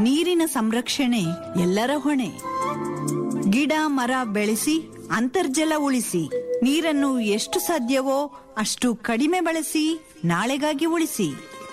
ನೀರಿನ ಸಂರಕ್ಷಣೆ ಎಲ್ಲರ ಹೊಣೆ ಗಿಡ ಮರ ಬೆಳೆಸಿ ಅಂತರ್ಜಲ ಉಳಿಸಿ ನೀರನ್ನು ಎಷ್ಟು ಸಾಧ್ಯವೋ ಅಷ್ಟು ಕಡಿಮೆ ಬಳಸಿ ನಾಳೆಗಾಗಿ ಉಳಿಸಿ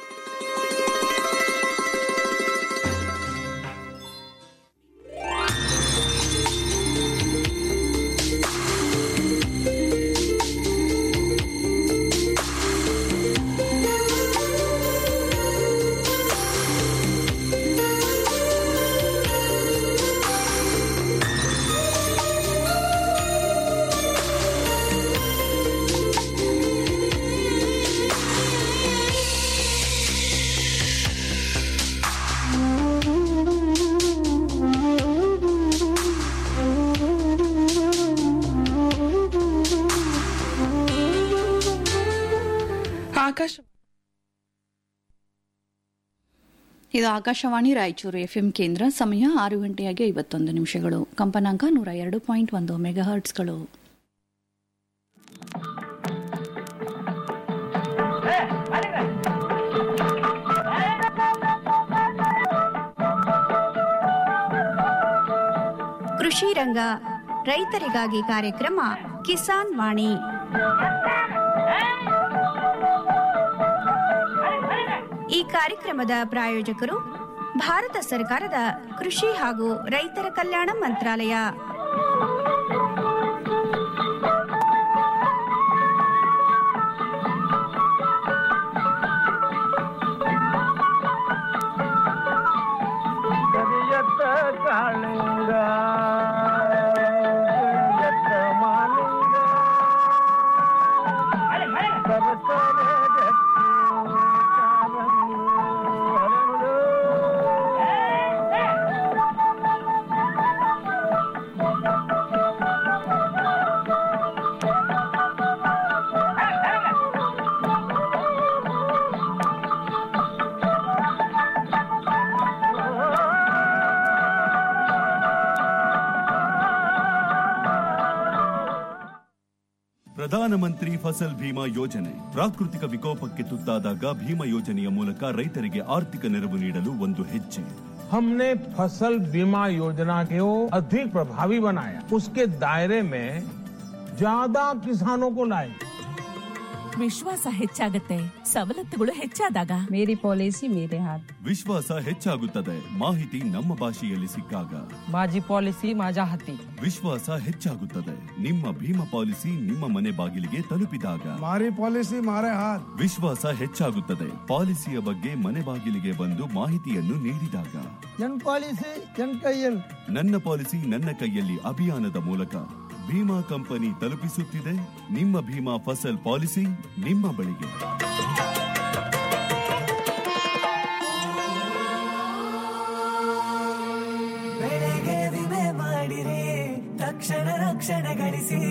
ಆಕಾಶ ಇದು ಆಕಾಶವಾಣಿ ರಾಯಚೂರು ಎಫ್ಎಂ ಕೇಂದ್ರ ಸಮಯ ಆರು ಗಂಟೆಯಾಗಿ ಐವತ್ತೊಂದು ನಿಮಿಷಗಳು ಕಂಪನಾಂಕ ನೂರ ಎರಡು ಪಾಯಿಂಟ್ ಒಂದು ಮೆಗಾಹರ್ಟ್ಸ್ಗಳು ಕೃಷಿ ರಂಗ ರೈತರಿಗಾಗಿ ಕಾರ್ಯಕ್ರಮ ಕಿಸಾನ್ ವಾಣಿ ಈ ಕಾರ್ಯಕ್ರಮದ ಪ್ರಾಯೋಜಕರು ಭಾರತ ಸರ್ಕಾರದ ಕೃಷಿ ಹಾಗೂ ರೈತರ ಕಲ್ಯಾಣ ಮಂತ್ರಾಲಯ ಕರಿಯತ್ತ ಕಾಳಿಂಗ ಕರಿಯತ್ತ ಮಾಲಿಂಗ ಸರಸರ ಗಟ್ಟಿ ಕಾಲಂಗು ಹರಳು. ಪ್ರಧಾನಮಂತ್ರಿ ಫಸಲ್ ಭೀಮಾ ಯೋಜನೆ ಪ್ರಾಕೃತಿಕ ವಿಕೋಪಕ್ಕೆ ತುತ್ತಾದಾಗ ಭೀಮಾ ಯೋಜನೆಯ ಮೂಲಕ ರೈತರಿಗೆ ಆರ್ಥಿಕ ನೆರವು ನೀಡಲು ಒಂದು ಹೆಜ್ಜೆ हमने फसल बीमा योजना को अधिक प्रभावी बनाया उसके दायरे में ज्यादा किसानों को लाए ವಿಶ್ವಾಸ ಹೆಚ್ಚಾಗತ್ತೆ ಸವಲತ್ತುಗಳು ಹೆಚ್ಚಾದಾಗ मेरी पॉलिसी मेरे हाथ ವಿಶ್ವಾಸ ಹೆಚ್ಚಾಗುತ್ತದೆ ಮಾಹಿತಿ ನಮ್ಮ ಭಾಷೆಯಲ್ಲಿ ಸಿಕ್ಕಾಗ माझी पॉलिसी माझ्या हाती ವಿಶ್ವಾಸ ಹೆಚ್ಚಾಗುತ್ತದೆ ನಿಮ್ಮ ಭೀಮಾ ಪಾಲಿಸಿ ನಿಮ್ಮ ಮನೆ ಬಾಗಿಲಿಗೆ ತಲುಪಿದಾಗ हमारी पॉलिसी हमारे हाथ ವಿಶ್ವಾಸ ಹೆಚ್ಚಾಗುತ್ತದೆ ಪಾಲಿಸಿಯ ಬಗ್ಗೆ ಮನೆ ಬಾಗಿಲಿಗೆ ಬಂದು ಮಾಹಿತಿಯನ್ನು ನೀಡಿದಾಗ जन पॉलिसी जन कैयल ನನ್ನ ಪಾಲಿಸಿ ನನ್ನ ಕೈಯಲ್ಲಿ ಅಭಿಯಾನದ ಮೂಲಕ ಭೀಮಾ ಕಂಪನಿ ತಲುಪಿಸುತ್ತಿದೆ ನಿಮ್ಮ ಭೀಮಾ ಫಸಲ್ ಪಾಲಿಸಿ ನಿಮ್ಮ ಬಳಿಗೆ ಬೆಳೆಗೆ ವಿಮೆ ಮಾಡಿರಿ ತಕ್ಷಣ ರಕ್ಷಣೆ ಗಳಿಸಿ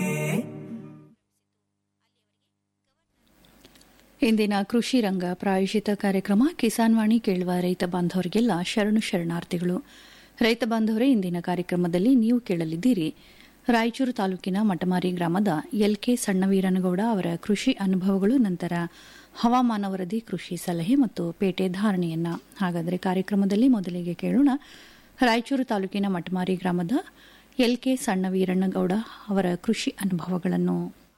ಇಂದಿನ ಕೃಷಿ ರಂಗ ಪ್ರಾಯೋಜಿತ ಕಾರ್ಯಕ್ರಮ ಕಿಸಾನ್ ವಾಣಿ ಕೇಳುವ ರೈತ ಬಾಂಧವರಿಗೆಲ್ಲ ಶರಣು ಶರಣಾರ್ಥಿಗಳು ರೈತ ಬಾಂಧವರೇ ಇಂದಿನ ಕಾರ್ಯಕ್ರಮದಲ್ಲಿ ನೀವು ಕೇಳಲಿದ್ದೀರಿ ರಾಯಚೂರು ತಾಲೂಕಿನ ಮಟಮಾರಿ ಗ್ರಾಮದ ಎಲ್ಕೆ ಸಣ್ಣವೀರನಗೌಡ ಅವರ ಕೃಷಿ ಅನುಭವಗಳು ನಂತರ ಹವಾಮಾನ ವರದಿ ಕೃಷಿ ಸಲಹೆ ಮತ್ತು ಪೇಟೆ ಧಾರಣೆಯನ್ನ ಹಾಗಾದರೆ ಕಾರ್ಯಕ್ರಮದಲ್ಲಿ ಮೊದಲಿಗೆ ಕೇಳೋಣ ರಾಯಚೂರು ತಾಲೂಕಿನ ಮಟಮಾರಿ ಗ್ರಾಮದ ಎಲ್ಕೆ ಸಣ್ಣವೀರಣ್ಣಗೌಡ ಅವರ ಕೃಷಿ ಅನುಭವಗಳನ್ನು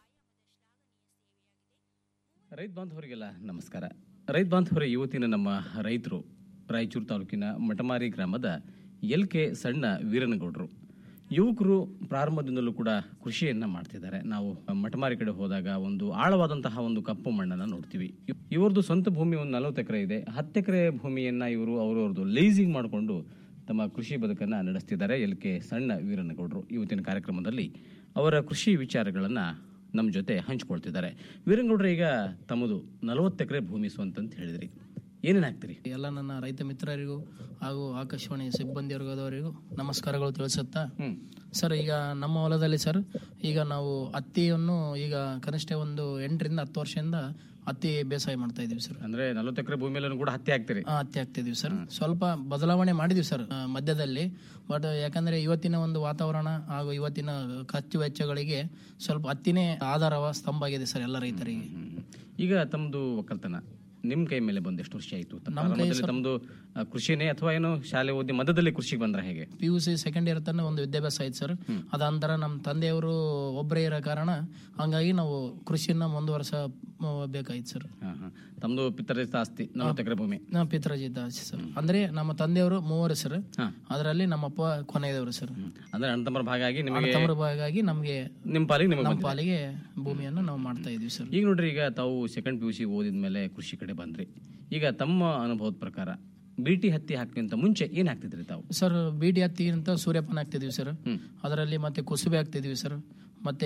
ರೈತ ಬಾಂಧವರಿಗೆಲ್ಲ ನಮಸ್ಕಾರ ರೈತ ಬಾಂಧವರ ಇವತ್ತಿನ ನಮ್ಮ ರೈತರು ರಾಯಚೂರು ತಾಲೂಕಿನ ಮಟಮಾರಿ ಗ್ರಾಮದ ಎಲ್ ಕೆ ಸಣ್ಣ ವೀರನಗೌಡರು ಯುವಕರು ಪ್ರಾರಂಭದಿಂದಲೂ ಕೂಡ ಕೃಷಿಯನ್ನ ಮಾಡ್ತಿದ್ದಾರೆ ನಾವು ಮಟಮಾರಿ ಕಡೆ ಹೋದಾಗ ಒಂದು ಆಳವಾದಂತಹ ಒಂದು ಕಪ್ಪು ಮಣ್ಣನ್ನು ನೋಡ್ತೀವಿ ಇವ್- ಇವ್ರದ್ದು ಸ್ವಂತ ಭೂಮಿ ಒಂದು ನಲವತ್ತು ಎಕರೆ ಇದೆ ಹತ್ತು ಎಕರೆ ಭೂಮಿಯನ್ನ ಇವರು ಅವರವ್ರದ್ದು ಲೇಸಿಂಗ್ ಮಾಡಿಕೊಂಡು ತಮ್ಮ ಕೃಷಿ ಬದುಕನ್ನ ನಡೆಸ್ತಿದ್ದಾರೆ ಎಲ್ ಕೆ ಸಣ್ಣ ವೀರನಗೌಡರು ಇವತ್ತಿನ ಕಾರ್ಯಕ್ರಮದಲ್ಲಿ ಅವರ ಕೃಷಿ ವಿಚಾರಗಳನ್ನ ನಮ್ಮ ಜೊತೆ ಹಂಚ್ಕೊಳ್ತಿದ್ದಾರೆ ವೀರಂಗೌಡ್ರ ಈಗ ತಮ್ಮದು ನಲವತ್ತು ಎಕರೆ ಭೂಮಿ ಸ್ವಂತ ಅಂತ ಹೇಳಿದ್ರಿ ಏನೇನು ಹಾಕ್ತೀರಿ ಎಲ್ಲ ನನ್ನ ರೈತ ಮಿತ್ರರಿಗೂ ಹಾಗೂ ಆಕಾಶವಾಣಿ ಸಿಬ್ಬಂದಿವರ್ಗದವರಿಗೂ ನಮಸ್ಕಾರಗಳು ತಿಳಿಸುತ್ತಾ ಸರ್ ಈಗ ನಮ್ಮ ಹೊಲದಲ್ಲಿ ಸರ್ ಈಗ ನಾವು ಹತ್ತಿಯನ್ನು ಈಗ ಕನಿಷ್ಠ ಒಂದು ಎಂಟರಿಂದ ಹತ್ತು ವರ್ಷದಿಂದ ಹತ್ತಿ ಬೇಸಾಯ ಮಾಡ್ತಾ ಇದೀವಿ ಸರ್ ಅಂದ್ರೆ ನಲವತ್ತು ಎಕರೆ ಭೂಮಿಯಲ್ಲೂ ಕೂಡ ಹತ್ತಿ ಹಾಕ್ತೀರಿ ಆ, ಹತ್ತಿ ಹಾಕ್ತಿದೀವಿ ಸರ್ ಸ್ವಲ್ಪ ಬದಲಾವಣೆ ಮಾಡಿದೀವಿ ಸರ್ ಆ, ಮಧ್ಯದಲ್ಲಿ ಬಟ್ ಯಾಕಂದ್ರೆ ಇವತ್ತಿನ ಒಂದು ವಾತಾವರಣ ಹಾಗೂ ಇವತ್ತಿನ ಖರ್ಚು ವೆಚ್ಚಗಳಿಗೆ ಸ್ವಲ್ಪ ಹತ್ತಿನೇ ಆಧಾರವ ಸ್ತಂಭ ಆಗಿದೆ ಸರ್ ಎಲ್ಲ ರೈತರಿಗೆ ಈಗ ತಮ್ಮದು ಒಕ್ಕಲ್ತನ ನಿಮ್ ಕೈ ಮೇಲೆ ಬಂದು ಎಷ್ಟು ವರ್ಷ ಆಯ್ತು ಕೈ ಪ್ರಾರಂಭದಲ್ಲಿ ಸರ್- ತಮ್ದು ಆ, ಕೃಷಿನೇ ಅಥವಾ ಏನು ಶಾಲೆ ಓದಿ ಮಧ್ಯದಲ್ಲಿ ಕೃಷಿಗೆ ಬಂದ್ರ ಹೇಗೆ P U C second year ತನಕ ಒಂದು ವಿದ್ಯಾಭ್ಯಾಸ ಆಯ್ತು ಸರ್ ಅದಾಂತರ ನಮ್ಮ ತಂದೆಯವರು ಒಬ್ಬರೇ ಇರೋ ಕಾರಣ ಹಂಗಾಗಿ ನಾವು ಕೃಷಿಯನ್ನ ಮುಂದುವರ್ಸ ಬೇಕಾಯ್ತು ಸರ್ ಹಾ, ಹಾ. ತಮ್ದು ಪಿತರಿತ ಆಸ್ತಿ ನಲವತ್ತು ಎಕರೆ ಭೂಮಿ ನಾ ಪಿತ್ರಾಜಿತ ಆಸ್ತಿ ಸರ್ ಅಂದ್ರೆ ನಮ್ಮ ತಂದೆಯವರು ಮೂವರು ಸರ್ ಅದರಲ್ಲಿ ನಮ್ಮಪ್ಪ ಕೊನೆಯದವರು ಸರ್ ಅಂದ್ರೆ ಅಣ್ಣ ತಮ್ಮರ ಭಾಗ ಆಗಿ ನಿಮಗೆ ತಮ್ಮರ ಭಾಗಾಗಿ ನಮ್ಗೆ ನಿಮ್ ಪಾಲಿಗೆ ನಿಮಗೆ ನಮ್ಮ ಪಾಲಿಗೆ ಭೂಮಿಯನ್ನು ನಾವು ಮಾಡ್ತಾ ಇದೀವಿ ಸರ್ ಈಗ ನೋಡ್ರಿ ಈಗ ತಾವು ಸೆಕೆಂಡ್ ಪಿ ಯು ಸಿ ಓದಿದ್ಮೇಲೆ ಕೃಷಿ ಕಡೆ ಬಂದ್ರಿ ಈಗ ತಮ್ಮ ಅನುಭವದ ಪ್ರಕಾರ ಬಿಟಿ ಹತ್ತಿ ಹಾಕಿಂತ ಮುಂಚೆ ಏನ್ ಹಾಕ್ತಿದ್ರಿ ತಾವು ಸರ್ ಬೀಡಿ ಹತ್ತಿ ಅಂತ ಸೂರ್ಯಪಾನ ಹಾಕ್ತಿದ್ವಿ ಸರ್ ಅದರಲ್ಲಿ ಮತ್ತೆ ಕುಸುಬೆ ಹಾಕ್ತಿದ್ವಿ ಸರ್ ಮತ್ತೆ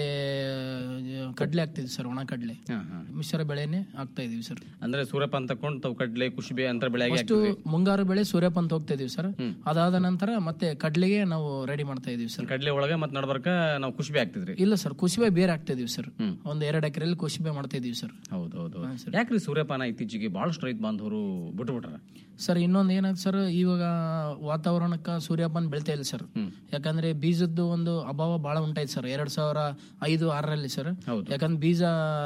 ಆ, ಕಡ್ಲೆ ಹಾಕ್ತಿದ್ವಿ ಸರ್ ಒಣ ಕಡ್ಲೆ ಮಿಶ್ರ ಬೆಳೆನೆ ಹಾಕ್ತಾ ಇದೀವಿ ಸರ್ ಅಂದ್ರೆ ಸೂರ್ಯಪಾನ ತಕೊಂಡು ತಾವು ಕಡ್ಲೆ ಕುಶಿಬೆ ಅಂತ ಬೆಳೆಯಾಗಿ ಫಸ್ಟ್ ಮುಂಗಾರು ಬೆಳೆ ಸೂರ್ಯಪಾನ ಹೋಗ್ತಾ ಇದೀವಿ ಸರ್ ಅದಾದ ನಂತರ ಮತ್ತೆ ಕಡ್ಲೆಗೆ ನಾವು ರೆಡಿ ಮಾಡ್ತಾ ಇದೀವಿ ಸರ್ ಕಡ್ಲೆ ಒಳಗೆ ಮತ್ತೆ ನಡ್ಬರ್ಕ ನಾವು ಕುಶಿಬೆ ಹಾಕ್ತಿದ್ರಿ ಇಲ್ಲ ಸರ್ ಕುಸುಬೆ ಬೇರೆ ಹಾಕ್ತಾ ಇದೀವಿ ಸರ್ ಒಂದ್ ಎರಡು ಎಕರೆಯಲ್ಲಿ ಕುಸುಬೆ ಮಾಡ್ತಾ ಇದೀವಿ ಸರ್ ಹೌದೌದು ಯಾಕ್ರಿ ಸೂರ್ಯಪಾನ ಇತ್ತೀಚೆಗೆ ಬಹಳಷ್ಟು ರೈತ ಬಾಂಧವರು ಬಿಟ್ಟು ಬಿಟ್ರ ಸರ್ ಇನ್ನೊಂದು ಏನಾಯ್ತು ಸರ್ ಇವಾಗ ವಾತಾವರಣಕ್ಕೆ ಸೂರ್ಯಪಾನ ಬೆಳಿತಾ ಇಲ್ಲ ಸರ್ ಯಾಕಂದ್ರೆ ಬೀಜದ್ದು ಒಂದು ಅಭಾವ ಬಹಳ ಉಂಟಾಯ್ತು ಸರ್ ಎರಡ್ ಸಾವಿರ ಐದು ಆರರಲ್ಲಿ ಸರ್ ಯಾಕಂದ್ರೆ ಬೀಜ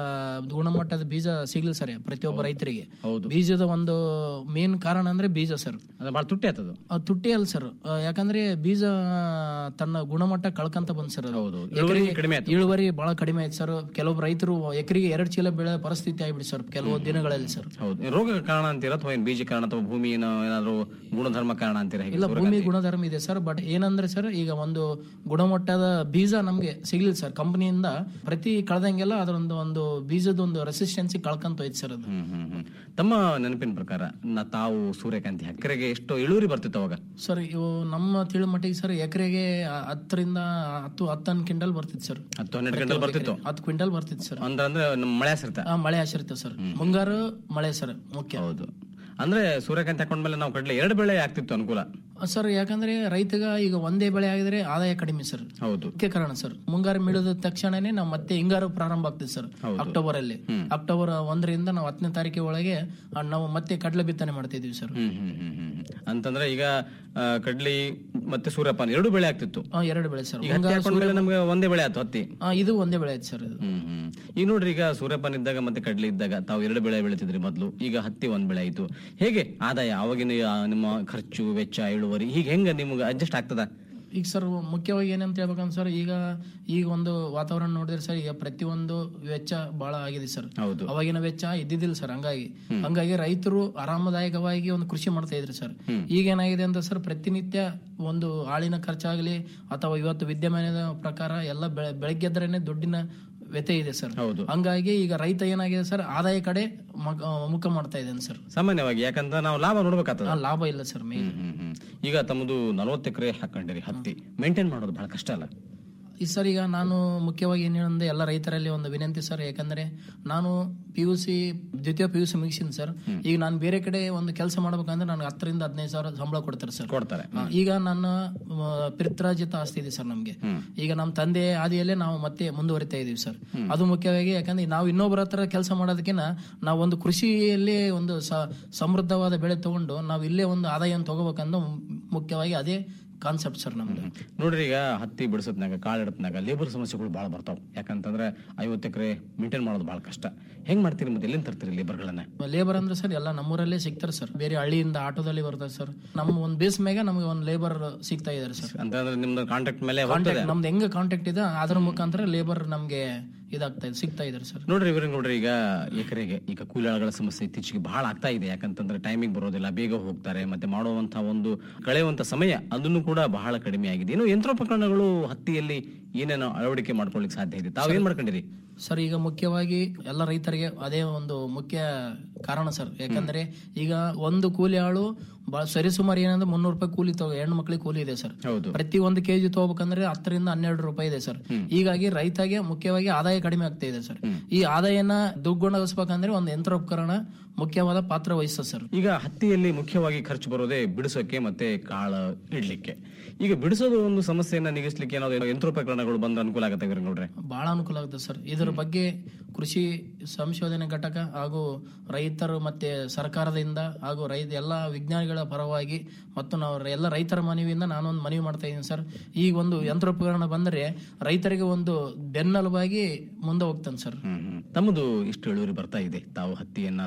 ಗುಣಮಟ್ಟದ ಬೀಜ ಸಿಗ್ಲಿಲ್ಲ ಸರ್ ಪ್ರತಿಯೊಬ್ಬ ರೈತರಿಗೆ ಬೀಜದ ಒಂದು ಮೇನ್ ಕಾರಣ ಅಂದ್ರೆ ಬೀಜ ಸರ್ ಅದು ಬಹಳ ತುಟ್ಟಿ ಆತದು ಅದು ತುಟ್ಟಿ ಅಲ್ಲ ಸರ್ ಆ, ಯಾಕಂದ್ರೆ ಬೀಜ ತನ್ನ ಗುಣಮಟ್ಟ ಕಳ್ಕಂತ ಬಂದ್ ಸರ್ ಅದು. ಇಳುವರಿ ಎಕರೆಗೆ- ಕಡಿಮೆ ಆಯ್ತು. ಇಳುವರಿ ಬಹಳ ಕಡಿಮೆ ಆಯ್ತು ಸರ್ ಕೆಲವೊಬ್ಬ ರೈತರು ಎಕರೆಗೆ ಎರಡ್ ಚೀಲ ಬೆಳೆ ಪರಿಸ್ಥಿತಿ ಆಗ್ಬಿಡಿ ಸರ್ ಕೆಲವು ದಿನಗಳಲ್ಲಿ ಸರ್ ಹೌದು ರೋಗ ಕಾರಣ ಅಂತೀರಾ ಅಥವಾ ಏನ್ ಬೀಜ ಕಾರಣ ಅಥವಾ ಭೂಮಿ ಏನಾದ್ರು ಗುಣಧರ್ಮ ಕಾರಣ ಅಂತೀರಾ ಹೇಗೆ ಇಲ್ಲ ಭೂಮಿ ಸೂರ್ಯಕಾಂತಿ? ಗುಣಧರ್ಮ ಇದೆ ಸರ್ ಬಟ್ ಏನಂದ್ರೆ ಸರ್ ಈಗ ಒಂದು ಗುಣಮಟ್ಟದ ಬೀಜ ನಮ್ಗೆ ಸಿಗ್ಲಿಲ್ಲ ಸರ್ ಕಂಪನಿಯಿಂದ ಪ್ರತಿ ಕಳೆದಂಗೆಲ್ಲ ಅದರೊಂದು ಒಂದು ಬೀಜದ ಒಂದು ರೆಸಿಸ್ಟೆನ್ಸಿ ಕಳ್ಕೊಂತ ಹೋಯ್ತು ಸರ್ ಅದು ಹ್ಮ್, ಹ್ಮ್, ಹ್ಮ್. ತಮ್ಮ ನೆನಪಿನ ಪ್ರಕಾರ ನ ತಾವು ಸೂರ್ಯಕಾಂತಿ ಎಕರೆಗೆ ಎಷ್ಟು ಇಳುವರಿ ಬರ್ತಿತ್ತು ಅವಾಗ ಸರ್ ಇವು ನಮ್ಮ ತಿಳಿ ಮಟ್ಟಿಗೆ ಸರ್ ಎಕರೆಗೆ ಹತ್ತರಿಂದ ಹತ್ತು ಹತ್ತನ್ನು ಕ್ವಿಂಟಲ್ ಬರ್ತಿತ್ತು ಸರ್ ಹತ್ತು ಹನ್ನೆರಡು ಗಂಟಲ್ ಬರ್ತಿತ್ತು ಹತ್ತು ಕ್ವಿಂಟಲ್ ಬರ್ತಿತ್ತು ಸರ್ ಅಂದ್ರೆ ಅಂದ್ರೆ ನಮ್ಮ ಮಳೆ ಹಸಿರ್ತ ಆ, ಮಳೆ ಆಶ್ರಿತ ಸರ್ ಮುಂಗಾರು ಮಳೆ ಸರ್ ಮುಖ್ಯ ಹೌದು ಅಂದ್ರೆ ಸೂರ್ಯಕಾಂತಿ ಹಾಕೊಂಡ್ಮೇಲೆ ನಾವು ಕಡ್ಲೆ ಎರಡು ಬೆಳೆ ಆಗ್ತಿತ್ತು ಅನುಕೂಲ ಸರ್ ಯಾಕಂದ್ರೆ ರೈತಗ ಈಗ ಒಂದೇ ಬೆಳೆ ಆಗಿದ್ರೆ ಆದಾಯ ಕಡಿಮೆ ಸರ್ ಹೌದು ಮುಖ್ಯ ಕಾರಣ ಸರ್ ಮುಂಗಾರು ಮಿಡಿದ ತಕ್ಷಣನೇ ನಾವು ಮತ್ತೆ ಹಿಂಗಾರು ಪ್ರಾರಂಭ ಆಗ್ತದೆ ಸರ್ ಅಕ್ಟೋಬರ್ ಅಲ್ಲಿ ಅಕ್ಟೋಬರ್ ಒಂದರಿಂದ ನಾವು ಹತ್ತನೇ ತಾರೀಕಿಗೆ ಒಳಗೆ ಆ, ನಾವು ಮತ್ತೆ ಕಡಲೆ ಬಿತ್ತನೆ ಮಾಡ್ತಿದೀವಿ ಸರ್ ಹ್ಮ್ ಹ್ಮ್ ಹ್ಮ್ ಹ್ಮ್ ಹ್ಮ್. ಅಂತಂದ್ರೆ ಈಗ ಆ, ಕಡ್ಲಿ ಮತ್ತೆ ಸೂರ್ಯಪಾನ ಎರಡು ಬೆಳೆ ಆಗ್ತಿತ್ತು ಆ, ಎರಡು ಬೆಳೆ ಸರ್ ಈಗ ಹತ್ತಿ ಹಾಕೊಂಡ್ಮೇಲೆ ನಮ್ಗೆ ಒಂದೇ ಬೆಳೆ ಆಯ್ತು ಹತ್ತಿ ಆ, ಇದು ಒಂದೇ ಬೆಳೆ ಆಯ್ತು ಸರ್ ಇದು ಹ್ಮ್ ಹ್ಮ್ ಈಗ ನೋಡ್ರಿ ಈಗ ಸೂರ್ಯಪಾನ ಇದ್ದಾಗ ಮತ್ತೆ ಕಡ್ಲಿ ಇದ್ದಾಗ ತಾವು ಎರಡು ಬೆಳೆ ಬೆಳಿತಿದ್ರಿ ಮೊದ್ಲು ಈಗ ಹತ್ತಿ ಒಂದ್ ಬೆಳೆ ಆಯ್ತು ಹೇಗೆ ಆದಾಯ ಅವಾಗಿನ ಆ, ನಿಮ್ಮ ಖರ್ಚು ವೆಚ್ಚ ಇಳುವರಿ ಹೀಗೆ ಹೆಂಗ ನಿಮ್ಗೆ ಅಡ್ಜಸ್ಟ್ ಆಗ್ತದ ಈಗ ಸರ್ ಮುಖ್ಯವಾಗಿ ಏನಂತ ಹೇಳ್ಬೇಕಂದ್ರೆ ಸರ್ ಈಗ ಈಗ ಒಂದು ವಾತಾವರಣ ನೋಡಿದ್ರೆ ಸರ್ ಈಗ ಪ್ರತಿಯೊಂದು ವೆಚ್ಚ ಬಹಳ ಆಗಿದೆ ಸರ್ ಹೌದು ಅವಾಗಿನ ವೆಚ್ಚ ಇದ್ದಿದ್ದಿಲ್ಲ ಸರ್ ಹಂಗಾಗಿ ಹಂಗಾಗಿ ರೈತರು ಆರಾಮದಾಯಕವಾಗಿ ಒಂದು ಕೃಷಿ ಮಾಡ್ತಾ ಇದ್ರು ಸರ್ ಈಗ ಏನಾಗಿದೆ ಅಂತ ಸರ್ ಪ್ರತಿನಿತ್ಯ ಒಂದು ಆಳಿನ ಖರ್ಚಾಗ್ಲಿ ಅಥವಾ ಇವತ್ತು ವಿದ್ಯಮಾನದ ಪ್ರಕಾರ ಎಲ್ಲ ಬೆಳ- ಬೆಳಗ್ಗೆ ಎದ್ದರೇನೆ ದುಡ್ಡಿನ ವ್ಯತೆ ಇದೆ ಸರ್ ಹೌದು ಹಂಗಾಗಿ ಈಗ ರೈತ ಏನಾಗಿದೆ ಸರ್ ಆದಾಯ ಕಡೆ ಮಗ- ಮುಖ ಮಾಡ್ತಾ ಇದ್ದಾನೆ ಸರ್ ಸಾಮಾನ್ಯವಾಗಿ ಯಾಕಂತ ನಾವು ಲಾಭ ನೋಡ್ಬೇಕಾಗ್ತದ ಆ, ಲಾಭ ಇಲ್ಲ ಸರ್ ಮೇನ್ ಹ್ಮ್ ಹ್ಮ್. ಈಗ ತಮ್ಮದು ನಲವತ್ತು ಎಕರೆ ಹಾಕೊಂಡಿರಿ ಹತ್ತಿ ಮೇಂಟೈನ್ ಮಾಡೋದು ಬಹಳ ಕಷ್ಟ ಅಲ್ಲ ಈ ಸರ್ ಈಗ ನಾನು ಮುಖ್ಯವಾಗಿ ಏನು ಹೇಳಂದ್ರೆ ಎಲ್ಲ ರೈತರಲ್ಲಿ ಒಂದು ವಿನಂತಿ ಸರ್ ಯಾಕಂದ್ರೆ ನಾನು ಪಿ ಯು ಸಿ ದ್ವಿತೀಯ ಪಿ ಯು ಸಿ ಮುಗಿಸಿನಿ ಸರ್ ಈಗ ನಾನು ಬೇರೆ ಕಡೆ ಒಂದು ಕೆಲಸ ಮಾಡ್ಬೇಕಂದ್ರೆ ನನಗೆ ಹತ್ತರಿಂದ ಹದಿನೈದು ಸಾವಿರ ಸಂಬಳ ಕೊಡ್ತಾರೆ ಸರ್ ಕೊಡ್ತಾರೆ ಆ, ಈಗ ನನ್ನ ಆ, ಪಿತ್ರಾರ್ಜಿತ ಆಸ್ತಿ ಇದೆ ಸರ್ ನಮ್ಗೆ ಈಗ ನಮ್ಮ ತಂದೆ ಆದಿಯಲ್ಲೇ ನಾವು ಮತ್ತೆ ಮುಂದುವರಿತಾ ಇದೀವಿ ಸರ್ ಅದು ಮುಖ್ಯವಾಗಿ ಯಾಕಂದ್ರೆ ನಾವು ಇನ್ನೊಬ್ಬರ ಹತ್ರ ಕೆಲಸ ಮಾಡೋದಕ್ಕಿಂತ ನಾವು ಒಂದು ಕೃಷಿಯಲ್ಲಿ ಒಂದು ಸ- ಸಮೃದ್ಧವಾದ ಬೆಳೆ ತಗೊಂಡು ನಾವು ಇಲ್ಲೇ ಒಂದು ಆದಾಯ ತಗೋಬೇಕಂದು ಮುಖ್ಯವಾಗಿ ಅದೇ ಕಾನ್ಸೆಪ್ಟ್ ಸರ್ ನಮ್ದು ನೋಡ್ರಿ ಈಗ ಹತ್ತಿ ಬಿಡಿಸೋದ್ನಾಗ ಕಾಳು ಇಡತ್ನಾಗ ಲೇಬರ್ ಸಮಸ್ಯೆಗಳು ಭಾಳ ಬರ್ತಾವ ಯಾಕಂತಂದ್ರೆ ಐವತ್ತು ಎಕರೆ ಮೇಂಟೈನ್ ಮಾಡೋದು ಭಾಳ ಕಷ್ಟ ಹೆಂಗ್ ಮಾಡ್ತೀರಿ ಮತ್ತೆ ಎಲ್ಲಿಂದ ತರ್ತೀರಿ ಲೇಬರ್ಗಳನ್ನ ಲೇಬರ್ ಅಂದ್ರೆ ಸರ್ ಎಲ್ಲ ನಮ್ಮೂರಲ್ಲೇ ಸಿಗ್ತಾರೆ ಸರ್ ಬೇರೆ ಹಳ್ಳಿಯಿಂದ ಆಟೋದಲ್ಲಿ ಬರ್ತಾರೆ ಸರ್ ನಮ್ಮ ಒಂದು ಬೇಸ್ ಮ್ಯಾಗ ನಮಗೆ ಒಂದು ಲೇಬರ್ ಸಿಗ್ತಾ ಇದಾರೆ ಸರ್ ಅಂತಂದ್ರೆ ನಿಮ್ದು ಕಾಂಟ್ಯಾಕ್ಟ್ ಮೇಲೆ ಹೋಗ್ತದೆ ಕಾಂಟ್ಯಾಕ್ಟ್ ನಮ್ದು ಹೆಂಗ್ ಕಾಂಟ್ಯಾಕ್ಟ್ ಇದೆ ಅದ್ರ ಮುಖಾಂತರ ಲೇಬರ್ ನಮ್ಗೆ ಇದಾಗ್ತಾ ಇದೆ ಸಿಗ್ತಾ ಇದಾರೆ ಸರ್ ನೋಡ್ರಿ ಇವ್ರಿಗೆ ನೋಡ್ರಿ ಈಗ ಎಕರೆಗೆ ಈಗ ಕೂಲಿಗಳ ಸಮಸ್ಯೆ ಇತ್ತೀಚೆಗೆ ಬಹಳ ಆಗ್ತಾ ಇದೆ ಯಾಕಂತಂದ್ರೆ ಟೈಮಿಂಗ್ ಬರೋದಿಲ್ಲ ಬೇಗ ಹೋಗ್ತಾರೆ ಮತ್ತೆ ಮಾಡುವಂತ ಒಂದು ಕಳೆಯುವಂತ ಸಮಯ ಅದನ್ನು ಕೂಡ ಬಹಳ ಕಡಿಮೆ ಆಗಿದೆ ಇನ್ನು ಯಂತ್ರೋಪಕರಣಗಳು ಹತ್ತಿಯಲ್ಲಿ ಏನೇನೋ ಅಳವಡಿಕೆ ಮಾಡ್ಕೊಳ್ಳಿಕ್ ಸಾಧ್ಯ ಇದೆ ತಾವು ಏನ್ ಮಾಡ್ಕೊಂಡಿರಿ ಸರ್ ಈಗ ಮುಖ್ಯವಾಗಿ ಎಲ್ಲ ರೈತರಿಗೆ ಅದೇ ಒಂದು ಮುಖ್ಯ ಕಾರಣ ಸರ್ ಯಾಕಂದ್ರೆ ಈಗ ಒಂದು ಕೂಲಿ ಆಳು ಬಹಳ ಸರಿಸುಮಾರು ಏನಂದ್ರೆ ಮುನ್ನೂರು ರೂಪಾಯಿ ಕೂಲಿ ತಗೋ ಹೆಣ್ಣು ಮಕ್ಳಿಗೆ ಕೂಲಿ ಇದೆ ಸರ್ ಹೌದು ಪ್ರತಿ ಒಂದು ಕೆಜಿ ತಗೋಬೇಕಂದ್ರೆ ಹತ್ತರಿಂದ ಹನ್ನೆರಡು ರೂಪಾಯಿ ಇದೆ ಸರ್ ಹೀಗಾಗಿ ರೈತಗೆ ಮುಖ್ಯವಾಗಿ ಆದಾಯ ಕಡಿಮೆ ಆಗ್ತಾ ಇದೆ ಸರ್ ಈ ಆದಾಯನ ದುಗ್ಗುಣಗಿಸ್ಬೇಕಂದ್ರೆ ಒಂದು ಯಂತ್ರೋಪಕರಣ ಮುಖ್ಯವಾದ ಪಾತ್ರ ವಹಿಸ್ತದೆ ಸರ್ ಈಗ ಹತ್ತಿಯಲ್ಲಿ ಮುಖ್ಯವಾಗಿ ಖರ್ಚು ಬರೋದೇ ಬಿಡಿಸೋಕೆ ಮತ್ತೆ ಕಾಳ ಇಡ್ಲಿಕ್ಕೆ ಈಗ ಬಿಡಿಸೋದು ಒಂದು ಸಮಸ್ಯೆಯನ್ನ ನಿಗಿಸ್ಲಿಕ್ಕೆ ಏನಾದ್ರು ಯಂತ್ರೋಪಕರಣಗಳು ಬಂದ್ರೆ ಅನುಕೂಲ ಆಗುತ್ತೆ ಇವ್ರಿಗೆ ನೋಡ್ರಿ ಬಹಳ ಅನುಕೂಲ ಆಗುತ್ತೆ ಸರ್ ಇದರ ಬಗ್ಗೆ ಕೃಷಿ ಸಂಶೋಧನೆ ಘಟಕ ಹಾಗೂ ರೈತರು ಮತ್ತೆ ಸರ್ಕಾರದಿಂದ ಹಾಗೂ ರೈತ ಎಲ್ಲ ವಿಜ್ಞಾನಿಗಳ ಪರವಾಗಿ ಮತ್ತು ನಾವು ಎಲ್ಲ ರೈತರ ಮನವಿಯಿಂದ ನಾನೊಂದು ಮನವಿ ಮಾಡ್ತಾ ಇದ್ದೀನಿ ಸರ್ ಈಗ ಒಂದು ಯಂತ್ರೋಪಕರಣ ಬಂದರೆ ರೈತರಿಗೆ ಒಂದು ಬೆನ್ನೆಲುಬಾಗಿ ಮುಂದೆ ಹೋಗ್ತಾನೆ ಸರ್ ತಮ್ಮದು ಇಷ್ಟು ಇಳುವರಿ ಬರ್ತಾ ಇದೆ ತಾವು ಹತ್ತಿಯನ್ನ ಸುಮಾರು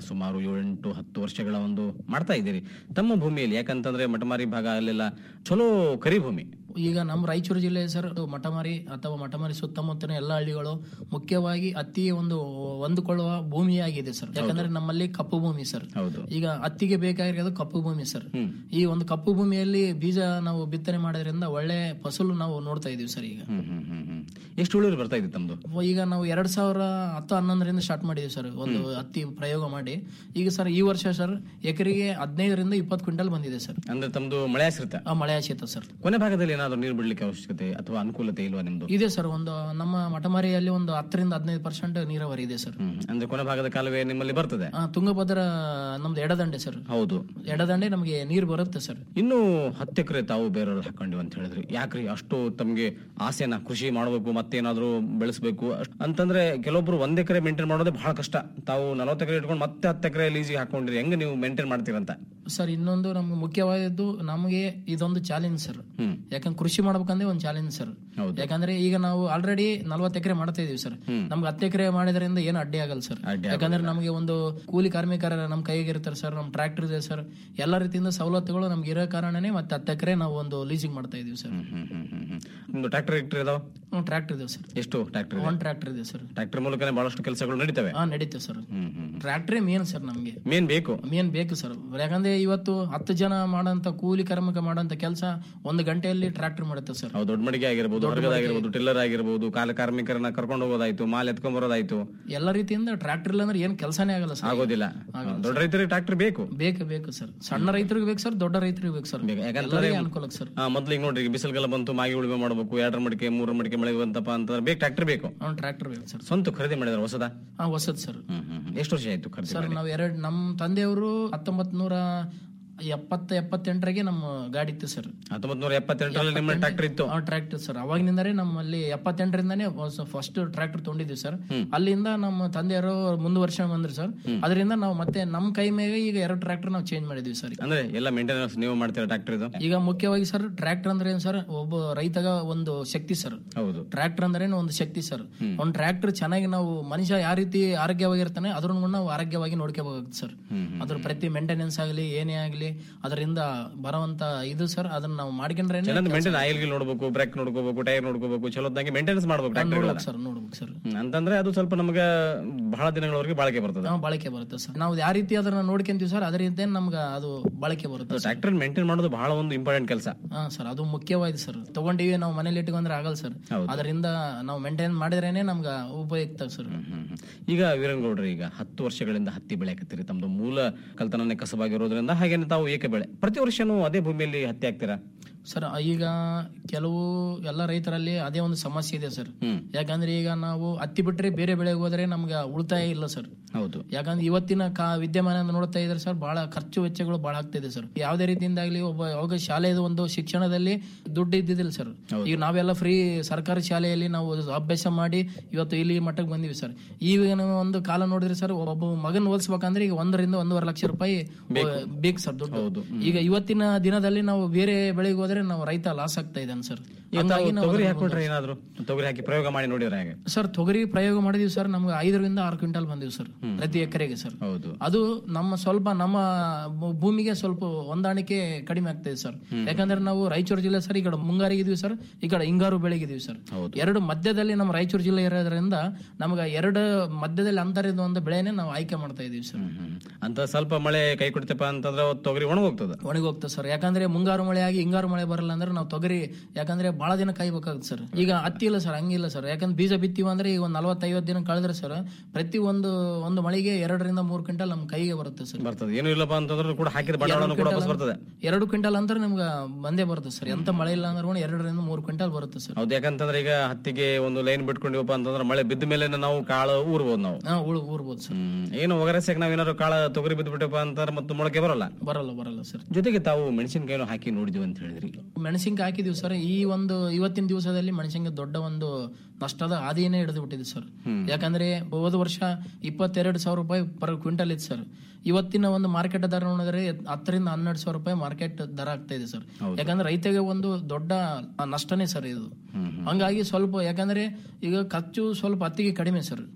ಏಳೆಂಟು ಹತ್ತು ವರ್ಷಗಳ ಒಂದು ಮಾಡ್ತಾ ಇದ್ದೀರಿ ತಮ್ಮ ಭೂಮಿಯಲ್ಲಿ ಯಾಕಂತಂದ್ರೆ ಮಟಮಾರಿ ಭಾಗ ಅಲ್ಲೆಲ್ಲ ಚಲೋ ಕರಿ ಭೂಮಿ ಈಗ ನಮ್ಮ ರಾಯಚೂರು ಜಿಲ್ಲೆ ಸರ್ ಮಠಮಾರಿ ಅಥವಾ ಮಠಮಾರಿ ಸುತ್ತಮುತ್ತಲಿನ ಎಲ್ಲ ಹಳ್ಳಿಗಳು ಮುಖ್ಯವಾಗಿ ಹತ್ತಿ ಒಂದು ಹೊಂದಿಕೊಳ್ಳುವ ಭೂಮಿಯಾಗಿದೆ ಸರ್ ಯಾಕಂದ್ರೆ ನಮ್ಮಲ್ಲಿ ಕಪ್ಪು ಭೂಮಿ ಸರ್ ಹೌದು ಈಗ ಹತ್ತಿಗೆ ಬೇಕಾಗಿರೋದು ಕಪ್ಪು ಭೂಮಿ ಸರ್ ಈ ಒಂದು ಕಪ್ಪು ಭೂಮಿಯಲ್ಲಿ ಬೀಜ ನಾವು ಬಿತ್ತನೆ ಮಾಡೋದ್ರಿಂದ ಒಳ್ಳೆ ಫಸಲು ನಾವು ನೋಡ್ತಾ ಇದೀವಿ ಸರ್ ಈಗ ಹ್ಮ್ ಹ್ಮ್ ಹ್ಮ್ ಹ್ಮ್ ಎಷ್ಟು ಇಳುವರಿ ಬರ್ತಾ ಇದೆ ತಮ್ದು ಈಗ ನಾವು ಎರಡ್ ಸಾವಿರ ಹತ್ತು ಹನ್ನೊಂದರಿಂದ ಸ್ಟಾರ್ಟ್ ಮಾಡಿದ್ವಿ ಸರ್ ಒಂದು ಹತ್ತಿ ಪ್ರಯೋಗ ಮಾಡಿ ಈಗ ಸರ್ ಈ ವರ್ಷ ಸರ್ ಎಕರೆಗೆ ಹದಿನೈದರಿಂದ ಇಪ್ಪತ್ತು ಕ್ವಿಂಟಲ್ ಬಂದಿದೆ ಸರ್ ಅಂದ್ರೆ ತಮ್ದು ಮಳೆ ಆಶ್ರಿತ ಆ ಮಳೆ ಆಶ್ರಿತ ಸರ್ ಕೊನೆ ಭಾಗದಲ್ಲಿ ಏನಾದ್ರು ನೀರು ಬಿಡ್ಲಿಕ್ಕೆ ಅವಶ್ಯಕತೆ ಅಥವಾ ಅನುಕೂಲತೆ ಇಲ್ವಾ ನಿಮ್ದು ಇದೆ ಸರ್ ಒಂದು ನಮ್ಮ ಮಠಮಾರಿಯಲ್ಲಿ ಒಂದು ಹತ್ತರಿಂದ ಹದಿನೈದು ಪರ್ಸೆಂಟ್ ನೀರಾವರಿ ಇದೆ ಸರ್ ಹ್ಮ್. ಅಂದ್ರೆ ಕೊನೆ ಭಾಗದ ಕಾಲುವೆ ನಿಮ್ಮಲ್ಲಿ ಬರ್ತದೆ ಆ, ತುಂಗಭದ್ರ ನಮ್ದು ಎಡದಂಡೆ ಸರ್ ಹೌದು ಎಡದಂಡೆ ನಮಗೆ ನೀರು ಬರುತ್ತೆ ಸರ್ ಇನ್ನು ಹತ್ತು ಎಕರೆ ತಾವು ಬೇರೆಯವ್ರು ಹಾಕೊಂಡಿವಿ ಅಂತ ಹೇಳಿದ್ರಿ ಯಾಕ್ರಿ ಅಷ್ಟು ತಮ್ಗೆ ಆಸೆನ ಕೃಷಿ ಮಾಡಬೇಕು ಮತ್ತೇನಾದ್ರೂ ಬೆಳೆಸಬೇಕು ಅಂತಂದ್ರೆ ಕೆಲವೊಬ್ರು ಒಂದ್ ಎಕರೆ ಮೇಂಟೈನ್ ಮಾಡೋದೇ ಬಹಳ ಕಷ್ಟ ತಾವು ನಲವತ್ತು ಎಕರೆ ಇಟ್ಕೊಂಡು ಮತ್ತೆ ಹತ್ತು ಎಕರೆ ಲೀಸಿಗೆ ಹಾಕೊಂಡ್ರಿ ಹೆಂಗ್ ನೀವು ಮೇಂಟೈನ್ ಮಾಡ್ತೀರಂತ ಸರ್ ಇನ್ನೊಂದು ನಮ್ಗೆ ಮುಖ್ಯವಾದದ್ದು ನಮಗೆ ಇದೊಂದು ಚಾಲೆಂಜ್ ಸರ್ ಹ್ಮ್. ಯಾಕಂದ್ರೆ ಕೃಷಿ ಮಾಡ್ಬೇಕಂದ್ರೆ ಒಂದು ಚಾಲೆಂಜ್ ಸರ್ ಹೌದು. ಯಾಕಂದ್ರೆ ಈಗ ನಾವು ಆಲ್ರೆಡಿ ನಲ್ವತ್ತು ಎಕರೆ ಮಾಡ್ತಾ ಇದೀವಿ ಸರ್ ನಮ್ಗೆ ಹತ್ತು ಎಕರೆ ಮಾಡಿದ್ರಿಂದ ಏನು ಅಡ್ಡಿ ಆಗಲ್ಲ ಸರ್ ಅಡ್ಡಿ ಯಾಕಂದ್ರೆ ನಮಗೆ ಒಂದು ಕೂಲಿ ಕಾರ್ಮಿಕರ ನಮ್ಮ ಕೈಗೆ ಇರ್ತಾರೆ ಸರ್ ನಮ್ಮ ಟ್ರ್ಯಾಕ್ಟರ್ ಇದೆ ಸರ್ ಎಲ್ಲ ರೀತಿಯಿಂದ ಸವಲತ್ತುಗಳು ನಮ್ಗೆ ಇರೋ ಕಾರಣನೇ ಮತ್ತೆ ಹತ್ತು ಎಕರೆ ನಾವು ಒಂದು ಲೀಸಿಂಗ್ ಮಾಡ್ತಾ ಇದೀವಿ ಸರ್ ಹ್ಮ್ ಹ್ಮ್ ಹ್ಮ್ ಹ್ಮ್ ಹ್ಮ್. ನಿಮ್ದು ಟ್ರ್ಯಾಕ್ಟರ್ ಇಕ್ಟರ್ ಇದಾವ ಟ್ರ್ಯಾಕ್ಟರ್ ಇದೆ ಸರ್ ಎಷ್ಟು ಟ್ರ್ಯಾಕ್ಟರ್ ಒನ್ ಟ್ರ್ಯಾಕ್ಟರ್ ಇದೆ ಸರ್ ಟ್ರ್ಯಾಕ್ಟರ್ ಮೂಲಕನೇ ಬಹಳಷ್ಟು ಕೆಲಸಗಳು ನಡೀತವೆ ಹಾ ನಡೀತೆ ಸರ್ ಹ್ಮ್ ಹ್ಮ್ ಟ್ರ್ಯಾಕ್ಟ್ರೇ ಮೇನ್ ಸರ್ ನಮಗೆ ಮೇನ್ ಬೇಕು ಮೇನ್ ಬೇಕು ಸರ್ ಯಾಕಂದ್ರೆ ಇವತ್ತು ಹತ್ತು ಜನ ಮಾಡೋಂಥ ಕೂಲಿ ಕಾರ್ಮಿಕ ಮಾಡೋಂಥ ಕೆಲಸ ಒಂದು ಗಂಟೆಯಲ್ಲಿ ಟ್ರ್ಯಾಕ್ಟರ್ ಮಾಡುತ್ತೆ ಸರ್ ಅವು ದೊಡ್ಡ ಮಡಿಗೆ ಆಗಿರ್ಬೋದು ಹೊರಗದಾಗಿರ್ಬೋದು ಟಿಲ್ಲರ್ ಆಗಿರ್ಬೋದು ಕಾಲ ಕಾರ್ಮಿಕರನ್ನ ಕರ್ಕೊಂಡು ಹೋಗೋದಾಯ್ತು ಮಾಲ್ ಎತ್ಕೊಂಡ್ ಬರೋದಾಯ್ತು ಎಲ್ಲ ರೀತಿಯಿಂದ ಟ್ರ್ಯಾಕ್ಟರ್ ಇಲ್ಲ ಅಂದ್ರೆ ಏನ್ ಕೆಲಸನೇ ಆಗಲ್ಲ ಸರ್ ಆಗೋದಿಲ್ಲ ದೊಡ್ಡ ರೈತರಿಗೆ ಟ್ರ್ಯಾಕ್ಟರ್ ಬೇಕು ಬೇಕು ಬೇಕು ಸರ್ ಸಣ್ಣ ರೈತರಿಗೆ ಬೇಕು ಸರ್ ದೊಡ್ಡ ರೈತರಿಗೆ ಬೇಕು ಸರ್ ಯಾಕಂದ್ರೆ ಎಲ್ಲರಿಗೂ ಅನುಕೂಲಕ್ಕೆ ಸರ್ ಆ, ಮೊದ್ಲು ಈಗ ನೋಡ್ರಿ ಬಿಸಿಲುಗೆಲ್ಲ ಬಂತು ಮಾಗಿ ಉಳುಮೆ ಮಾಡಬೇಕು ಎರಡರ ಮಡಿಕೆ ಮೂರರ ಮಡಿಕೆ ಮಳೆ ಬಂತಪ್ಪ ಅಂತಂದ್ರೆ ಬೇಕು ಟ್ರ್ಯಾಕ್ಟರ್ ಬೇಕು ಅವ್ನು ಟ್ರ್ಯಾಕ್ಟರ್ ಬೇಕು ಸರ್ ಸ್ವಂತ ಖರೀದಿ ಮಾಡಿದಾರೆ ಹೊಸದ ಹಾ ಹೊಸದ್ ಸರ್ ಹ್ಮ್ ಹ್ಮ್ ಹ್ಮ್. ಎಷ್ಟು ವರ್ಷ ಆಯ್ತು ಖರೀದಿ ಸರ್ ಮಾಡಿ? ನಾವ್ ಎರಡ್ ನಮ್ ತಂದೆಯವರು ಹತ್ತೊಂಬತ್ ನೂರ ಎಪ್ಪತ್ತ ಎಪ್ಪತ್ತೆಂಟರಾಗೆ ನಮ್ಮ ಗಾಡಿ ಇತ್ತು ಸರ್ ಹತ್ತೊಂಬತ್ ನೂರ ಎಪ್ಪತ್ತೆಂಟರಲ್ಲಿ ನಿಮ್ಮ ಟ್ರ್ಯಾಕ್ಟರ್ ಇತ್ತು ಟ್ರ್ಯಾಕ್ಟರ್ ಸರ್ ಅವಾಗಿನಿಂದಲೇ ನಮ್ಮಲ್ಲಿ ಎಪ್ಪತ್ತೆಂಟರಿಂದಾನೇ ಫಸ್ಟ್ ಟ್ರ್ಯಾಕ್ಟರ್ ತೊಗೊಂಡಿದ್ವಿ ಸರ್ ಅಲ್ಲಿಂದ ನಮ್ಮ ತಂದೆಯವರು ಮುಂದುವರ್ಷ ಬಂದ್ರು ಸರ್ ಅದರಿಂದ ನಾವು ಮತ್ತೆ ನಮ್ಮ ಕೈ ಮೇಲೆ ಈಗ ಎರಡು ಟ್ರ್ಯಾಕ್ಟರ್ ನಾವು ಚೇಂಜ್ ಮಾಡಿದ್ವಿ ಸರ್ ಅಂದ್ರೆ ಎಲ್ಲ ಮೇಂಟೆನೆನ್ಸ್ ನೀವು ಮಾಡ್ತೀರಾ ಟ್ರ್ಯಾಕ್ಟರ್ ಇದು ಈಗ ಮುಖ್ಯವಾಗಿ ಸರ್ ಟ್ರ್ಯಾಕ್ಟರ್ ಅಂದ್ರೆ ಏನ್ ಸರ್ ಒಬ್ಬ ರೈತಗ ಒಂದು ಶಕ್ತಿ ಸರ್ ಹೌದು ಟ್ರ್ಯಾಕ್ಟರ್ ಅಂದ್ರೆ ಒಂದು ಶಕ್ತಿ ಸರ್ ಒಂದು ಟ್ರ್ಯಾಕ್ಟರ್ ಚೆನ್ನಾಗಿ ನಾವು ಮನುಷ್ಯ ಯಾವ ರೀತಿ ಆರೋಗ್ಯವಾಗಿರ್ತಾನೆ ಅದ್ರನ್ನು ನಾವು ಆರೋಗ್ಯವಾಗಿ ನೋಡ್ಕೋಬಹುದು ಸರ್ ಅದ್ರ ಪ್ರತಿ ಮೇಂಟೆನೆನ್ಸ್ ಆಗಲಿ ಏನೇ ಆಗಲಿ ಅದರಿಂದ ಬರುವಂತ ಇದು ಸರ್ ಅದನ್ನ ನಾವು ಮಾಡ್ಕೊಂಡ್ರೆ ಚೆನ್ನಾಗಿ ಮೇಂಟೈನ್ ಆಯಿಲ್ ಗಿಲ್ ನೋಡ್ಬೇಕು ಬ್ರೇಕ್ ನೋಡ್ಕೋಬೇಕು ಟೈರ್ ನೋಡ್ಕೋಬೇಕು ಚಲೋದಾಗಿ ಮೇಂಟೆನೆನ್ಸ್ ಮಾಡ್ಬೇಕು ಟ್ರ್ಯಾಕ್ಟರ್ ನೋಡ್ಬೇಕು ಸರ್ ನೋಡ್ಬೇಕು ಸರ್ ಅಂತಂದ್ರೆ ಅದು ಸ್ವಲ್ಪ ನಮಗೆ ಬಹಳ ದಿನಗಳವರೆಗೆ ಬಾಳಿಕೆ ಬರ್ತದೆ ನಾವು ಬಳಕೆ ಬರುತ್ತೆ ಸರ್ ನಾವು ಯಾವ ರೀತಿ ಅದನ್ನ ನೋಡ್ಕೊಂತೀವಿ ಸರ್ ಅದೇ ರೀತಿ ನಮ್ಗೆ ಅದು ಬಳಕೆ ಬರುತ್ತೆ ಸರ್ ಟ್ರ್ಯಾಕ್ಟರ್ ಮೇಂಟೈನ್ ಮಾಡೋದು ಬಹಳ ಒಂದು ಇಂಪಾರ್ಟೆಂಟ್ ಕೆಲಸ ಹಾ ಸರ್ ಅದು ಮುಖ್ಯವಾಗಿದೆ ಸರ್ ತಗೊಂಡಿವಿ ನಾವು ಮನೇಲಿ ಇಟ್ಕೊಂಡ್ರೆ ಆಗಲ್ಲ ಸರ್ ಅದರಿಂದ ನಾವು ಮೇಂಟೈನ್ ಮಾಡಿದ್ರೇನೆ ನಮ್ಗೆ ಉಪಯುಕ್ತ ಸರ್ ಈಗ ವೀರನ್ಗೌಡ್ರಿ ಈಗ ಹತ್ತು ವರ್ಷಗಳಿಂದ ಹತ್ತಿ ಬೆಳೆಯಕತ್ತೀರಿ ತಮ್ದು ಮೂಲ ಕಲ್ತನನೇ ಕಸಬಾಗಿರೋದ್ರಿಂದ ಹಾಗೇನೆ ತಾವು ಏಕೆ ಬೆಳೆ ಪ್ರತಿ ವರ್ಷನೂ ಅದೇ ಭೂಮಿಯಲ್ಲಿ ಹತ್ತಿ ಹಾಕ್ತೀರಾ ಸರ್ ಈಗ ಕೆಲವು ಎಲ್ಲ ರೈತರಲ್ಲಿ ಅದೇ ಒಂದು ಸಮಸ್ಯೆ ಇದೆ ಸರ್ ಯಾಕಂದ್ರೆ ಈಗ ನಾವು ಹತ್ತಿ ಬಿಟ್ರೆ ಬೇರೆ ಬೆಳೆಗೆ ಹೋದ್ರೆ ನಮ್ಗೆ ಉಳಿತಾಯ ಇಲ್ಲ ಸರ್ ಹೌದು ಯಾಕಂದ್ರೆ ಇವತ್ತಿನ ಕಾ ವಿದ್ಯಮಾನ ನೋಡ್ತಾ ಇದ್ರೆ ಸರ್ ಬಹಳ ಖರ್ಚು ವೆಚ್ಚಗಳು ಬಹಳ ಆಗ್ತಿದೆ ಸರ್ ಯಾವುದೇ ರೀತಿಯಿಂದಾಗ್ಲಿ ಒಬ್ಬ ಯಾವಾಗ ಶಾಲೆಯ ಒಂದು ಶಿಕ್ಷಣದಲ್ಲಿ ದುಡ್ಡು ಇದ್ದಿದ್ದಿಲ್ಲ ಸರ್ ಈಗ ನಾವೆಲ್ಲ ಫ್ರೀ ಸರ್ಕಾರಿ ಶಾಲೆಯಲ್ಲಿ ನಾವು ಅಭ್ಯಾಸ ಮಾಡಿ ಇವತ್ತು ಇಲ್ಲಿ ಮಟ್ಟಕ್ಕೆ ಬಂದಿವಿ ಸರ್ ಈಗ ನಾವು ಒಂದು ಕಾಲ ನೋಡಿದ್ರೆ ಸರ್ ಒಬ್ಬ ಮಗನ್ ಓದಿಸ್ಬೇಕಂದ್ರೆ ಈಗ ಒಂದರಿಂದ ಒಂದೂವರೆ ಲಕ್ಷ ರೂಪಾಯಿ ಬೇಕು ಸರ್ ದುಡ್ಡು ಈಗ ಇವತ್ತಿನ ದಿನದಲ್ಲಿ ನಾವು ಬೇರೆ ಬೆಳೆಗೆ ಹೋದ್ರೆ ನಾವು ರೈತ ಲಾಸ್ ಆಗ್ತಾ ಇದ್ದಾನೆ ಸರ್ ಈಗ ತಾವು ಹಂಗಾಗಿ ನಾವು ತೊಗರಿ ಅದನ್ನ ಹಾಕೊಂಡ್ರೆ ಏನಾದ್ರು ತೊಗರಿ ಹಾಕಿ ಪ್ರಯೋಗ ಮಾಡಿ ನೋಡಿದ್ರೆ ಹೇಗೆ ಸರ್ ತೊಗರಿ ಪ್ರಯೋಗ ಮಾಡಿದೀವಿ ಸರ್ ನಮ್ಗೆ ಐದರಿಂದ ಆರು ಕ್ವಿಂಟಲ್ ಬಂದಿವಿ ಸರ್ ಪ್ರತಿ ಎಕರೆಗೆ ಸರ್ ಹೌದು ಅದು ನಮ್ಮ ಸ್ವಲ್ಪ ನಮ್ಮ ಭೂ- ಭೂಮಿಗೆ ಸ್ವಲ್ಪ ಹೊಂದಾಣಿಕೆ ಕಡಿಮೆ ಆಗ್ತದೆ ಸರ್ ಯಾಕಂದ್ರೆ ನಾವು ರಾಯಚೂರು ಜಿಲ್ಲೆ ಸರ್ ಈ ಕಡೆ ಮುಂಗಾರಿಗೆ ಇದೀವಿ ಸರ್ ಈ ಕಡೆ ಹಿಂಗಾರು ಬೆಳೆಗಿದೀವಿ ಸರ್ ಎರಡು ಮಧ್ಯದಲ್ಲಿ ನಮ್ಮ ರಾಯಚೂರು ಜಿಲ್ಲೆ ಇರೋದ್ರಿಂದ ನಮ್ಗೆ ಎರಡು ಮಧ್ಯದಲ್ಲಿ ಅಂತರದ ಒಂದು ಬೆಳೆನೇ ನಾವು ಆಯ್ಕೆ ಮಾಡ್ತಾ ಇದೀವಿ ಸರ್ ಹ್ಮ್. ಅಂತ ಸ್ವಲ್ಪ ಮಳೆ ಕೈ ಕೊಡ್ತಪ್ಪ ಅಂತಂದ್ರೆ ಅವತ್ತು ತೊಗರಿ ಒಣಗೋಗ್ತದೆ ಒಣಗಿ ಹೋಗ್ತದೆ ಸರ್ ಯಾಕಂದ್ರೆ ಮುಂಗಾರು ಮಳೆ ಆಗಿ ಹಿಂಗಾರು ಮಳೆ ಬರಲ್ಲ ಅಂದ್ರೆ ನಾವು ತೊಗರಿ ಯಾಕಂದ್ರೆ ಬಹಳ ದಿನ ಕಾಯ್ಬೇಕಾಗುತ್ತೆ ಸರ್ ಈಗ ಹತ್ತಿ ಇಲ್ಲ ಸರ್ ಹಂಗಿಲ್ಲ ಸರ್ ಯಾಕಂದ್ರೆ ಬೀಜ ಬಿತ್ತೀವಿ ಅಂದ್ರೆ ಈಗ ಒಂದು ನಲವತ್ತೈವತ್ತು ದಿನ ಕಳೆದ್ರೆ ಸರ್ ಪ್ರತಿ ಒಂದು ಒಂದು ಮಳೆಗೆ ಎರಡರಿಂದ ಮೂರು ಕ್ವಿಂಟಲ್ ನಮ್ಮ ಕೈಗೆ ಬರುತ್ತೆ ಸರ್ ಬರ್ತದೆ ಏನು ಇಲ್ಲಪ್ಪ ಅಂತಂದ್ರೆ ಕೂಡ ಹಾಕಿದ ಬಂಡವಾಳನು ಕೂಡ ವಾಪಸ್ ಬರ್ತದೆ ಎರಡು ಕ್ವಿಂಟಲ್ ಅಂದ್ರೆ ನಿಮ್ಗೆ ಬಂದೇ ಬರುತ್ತೆ ಸರ್ ಎಂತ ಮಳೆ ಇಲ್ಲ ಅಂದ್ರೆ ಕೂಡ ಎರಡರಿಂದ ಮೂರು ಕ್ವಿಂಟಲ್ ಬರುತ್ತೆ ಸರ್ ಹೌದು ಯಾಕಂತಂದ್ರೆ ಈಗ ಹತ್ತಿಗೆ ಒಂದು ಲೈನ್ ಬಿಟ್ಕೊಂಡಿವಪ್ಪ ಅಂತಂದ್ರೆ ಮಳೆ ಬಿದ್ದ ಮೇಲೆ ನಾವು ಕಾಳು ಊರ್ಬೋದು ನಾವು ಹಾ ಉಳ್ ಊರ್ಬೋದು ಸರ್ ಹ್ಮ್. ಏನು ಒಗರಸೆಗೆ ನಾವ್ ಏನಾದ್ರು ಕಾಳ ತೊಗರಿ ಬಿದ್ದುಬಿಟ್ಟಪ್ಪ ಅಂತಾರೆ ಮತ್ತು ಮೊಳಕೆ ಬರಲ್ಲ ಬರಲ್ಲ ಬರಲ್ಲ ಸರ್ ಜೊತೆಗೆ ತಾವು ಮೆಣಸಿನಕಾಯಿನೂ ಹಾಕಿ ನೋಡಿದ್ವಿ ಅಂತ ಹೇಳಿದ್ರಿ ಮೆಣಸಿನ್ಕಾಯಿ ಹಾಕಿದೀವಿ ಸರ್ ಈ ಒಂದು ಇವತ್ತಿನ ದಿವಸದಲ್ಲಿ ಮೆಣಸಿನ್ಕಾಯಿ ದೊಡ್ಡ ಒಂದು ನಷ್ಟದ ಹಾದಿಯನ್ನೇ ಹಿಡಿದು ಬಿಟ್ಟಿದೆ ಸರ್ ಯಾಕಂದ್ರೆ ಹೋದ ವರ್ಷ ಇಪ್ಪತ್ತೆರಡು ಸಾವಿರ ರೂಪಾಯಿ ಪರ್ ಕ್ವಿಂಟಲ್ ಇತ್ತು ಸರ್ ಇವತ್ತಿನ ಒಂದು ಮಾರ್ಕೆಟ್ ದರ ನೋಡಿದ್ರೆ ಹತ್ತರಿಂದ ಹನ್ನೆರಡು ಸಾವಿರ ರೂಪಾಯಿ ಮಾರ್ಕೆಟ್ ದರ ಆಗ್ತಾ ಇದೆ ಸರ್ ಯಾಕಂದ್ರೆ ರೈತಗೆ ಒಂದು ದೊಡ್ಡ ನಷ್ಟನೇ ಸರ್ ಇದು ಹಂಗಾಗಿ ಸ್ವಲ್ಪ ಯಾಕಂದ್ರೆ ಈಗ ಖರ್ಚು ಸ್ವಲ್ಪ ಹತ್ತಿಗೆ ಕಡಿಮೆ ಸರ್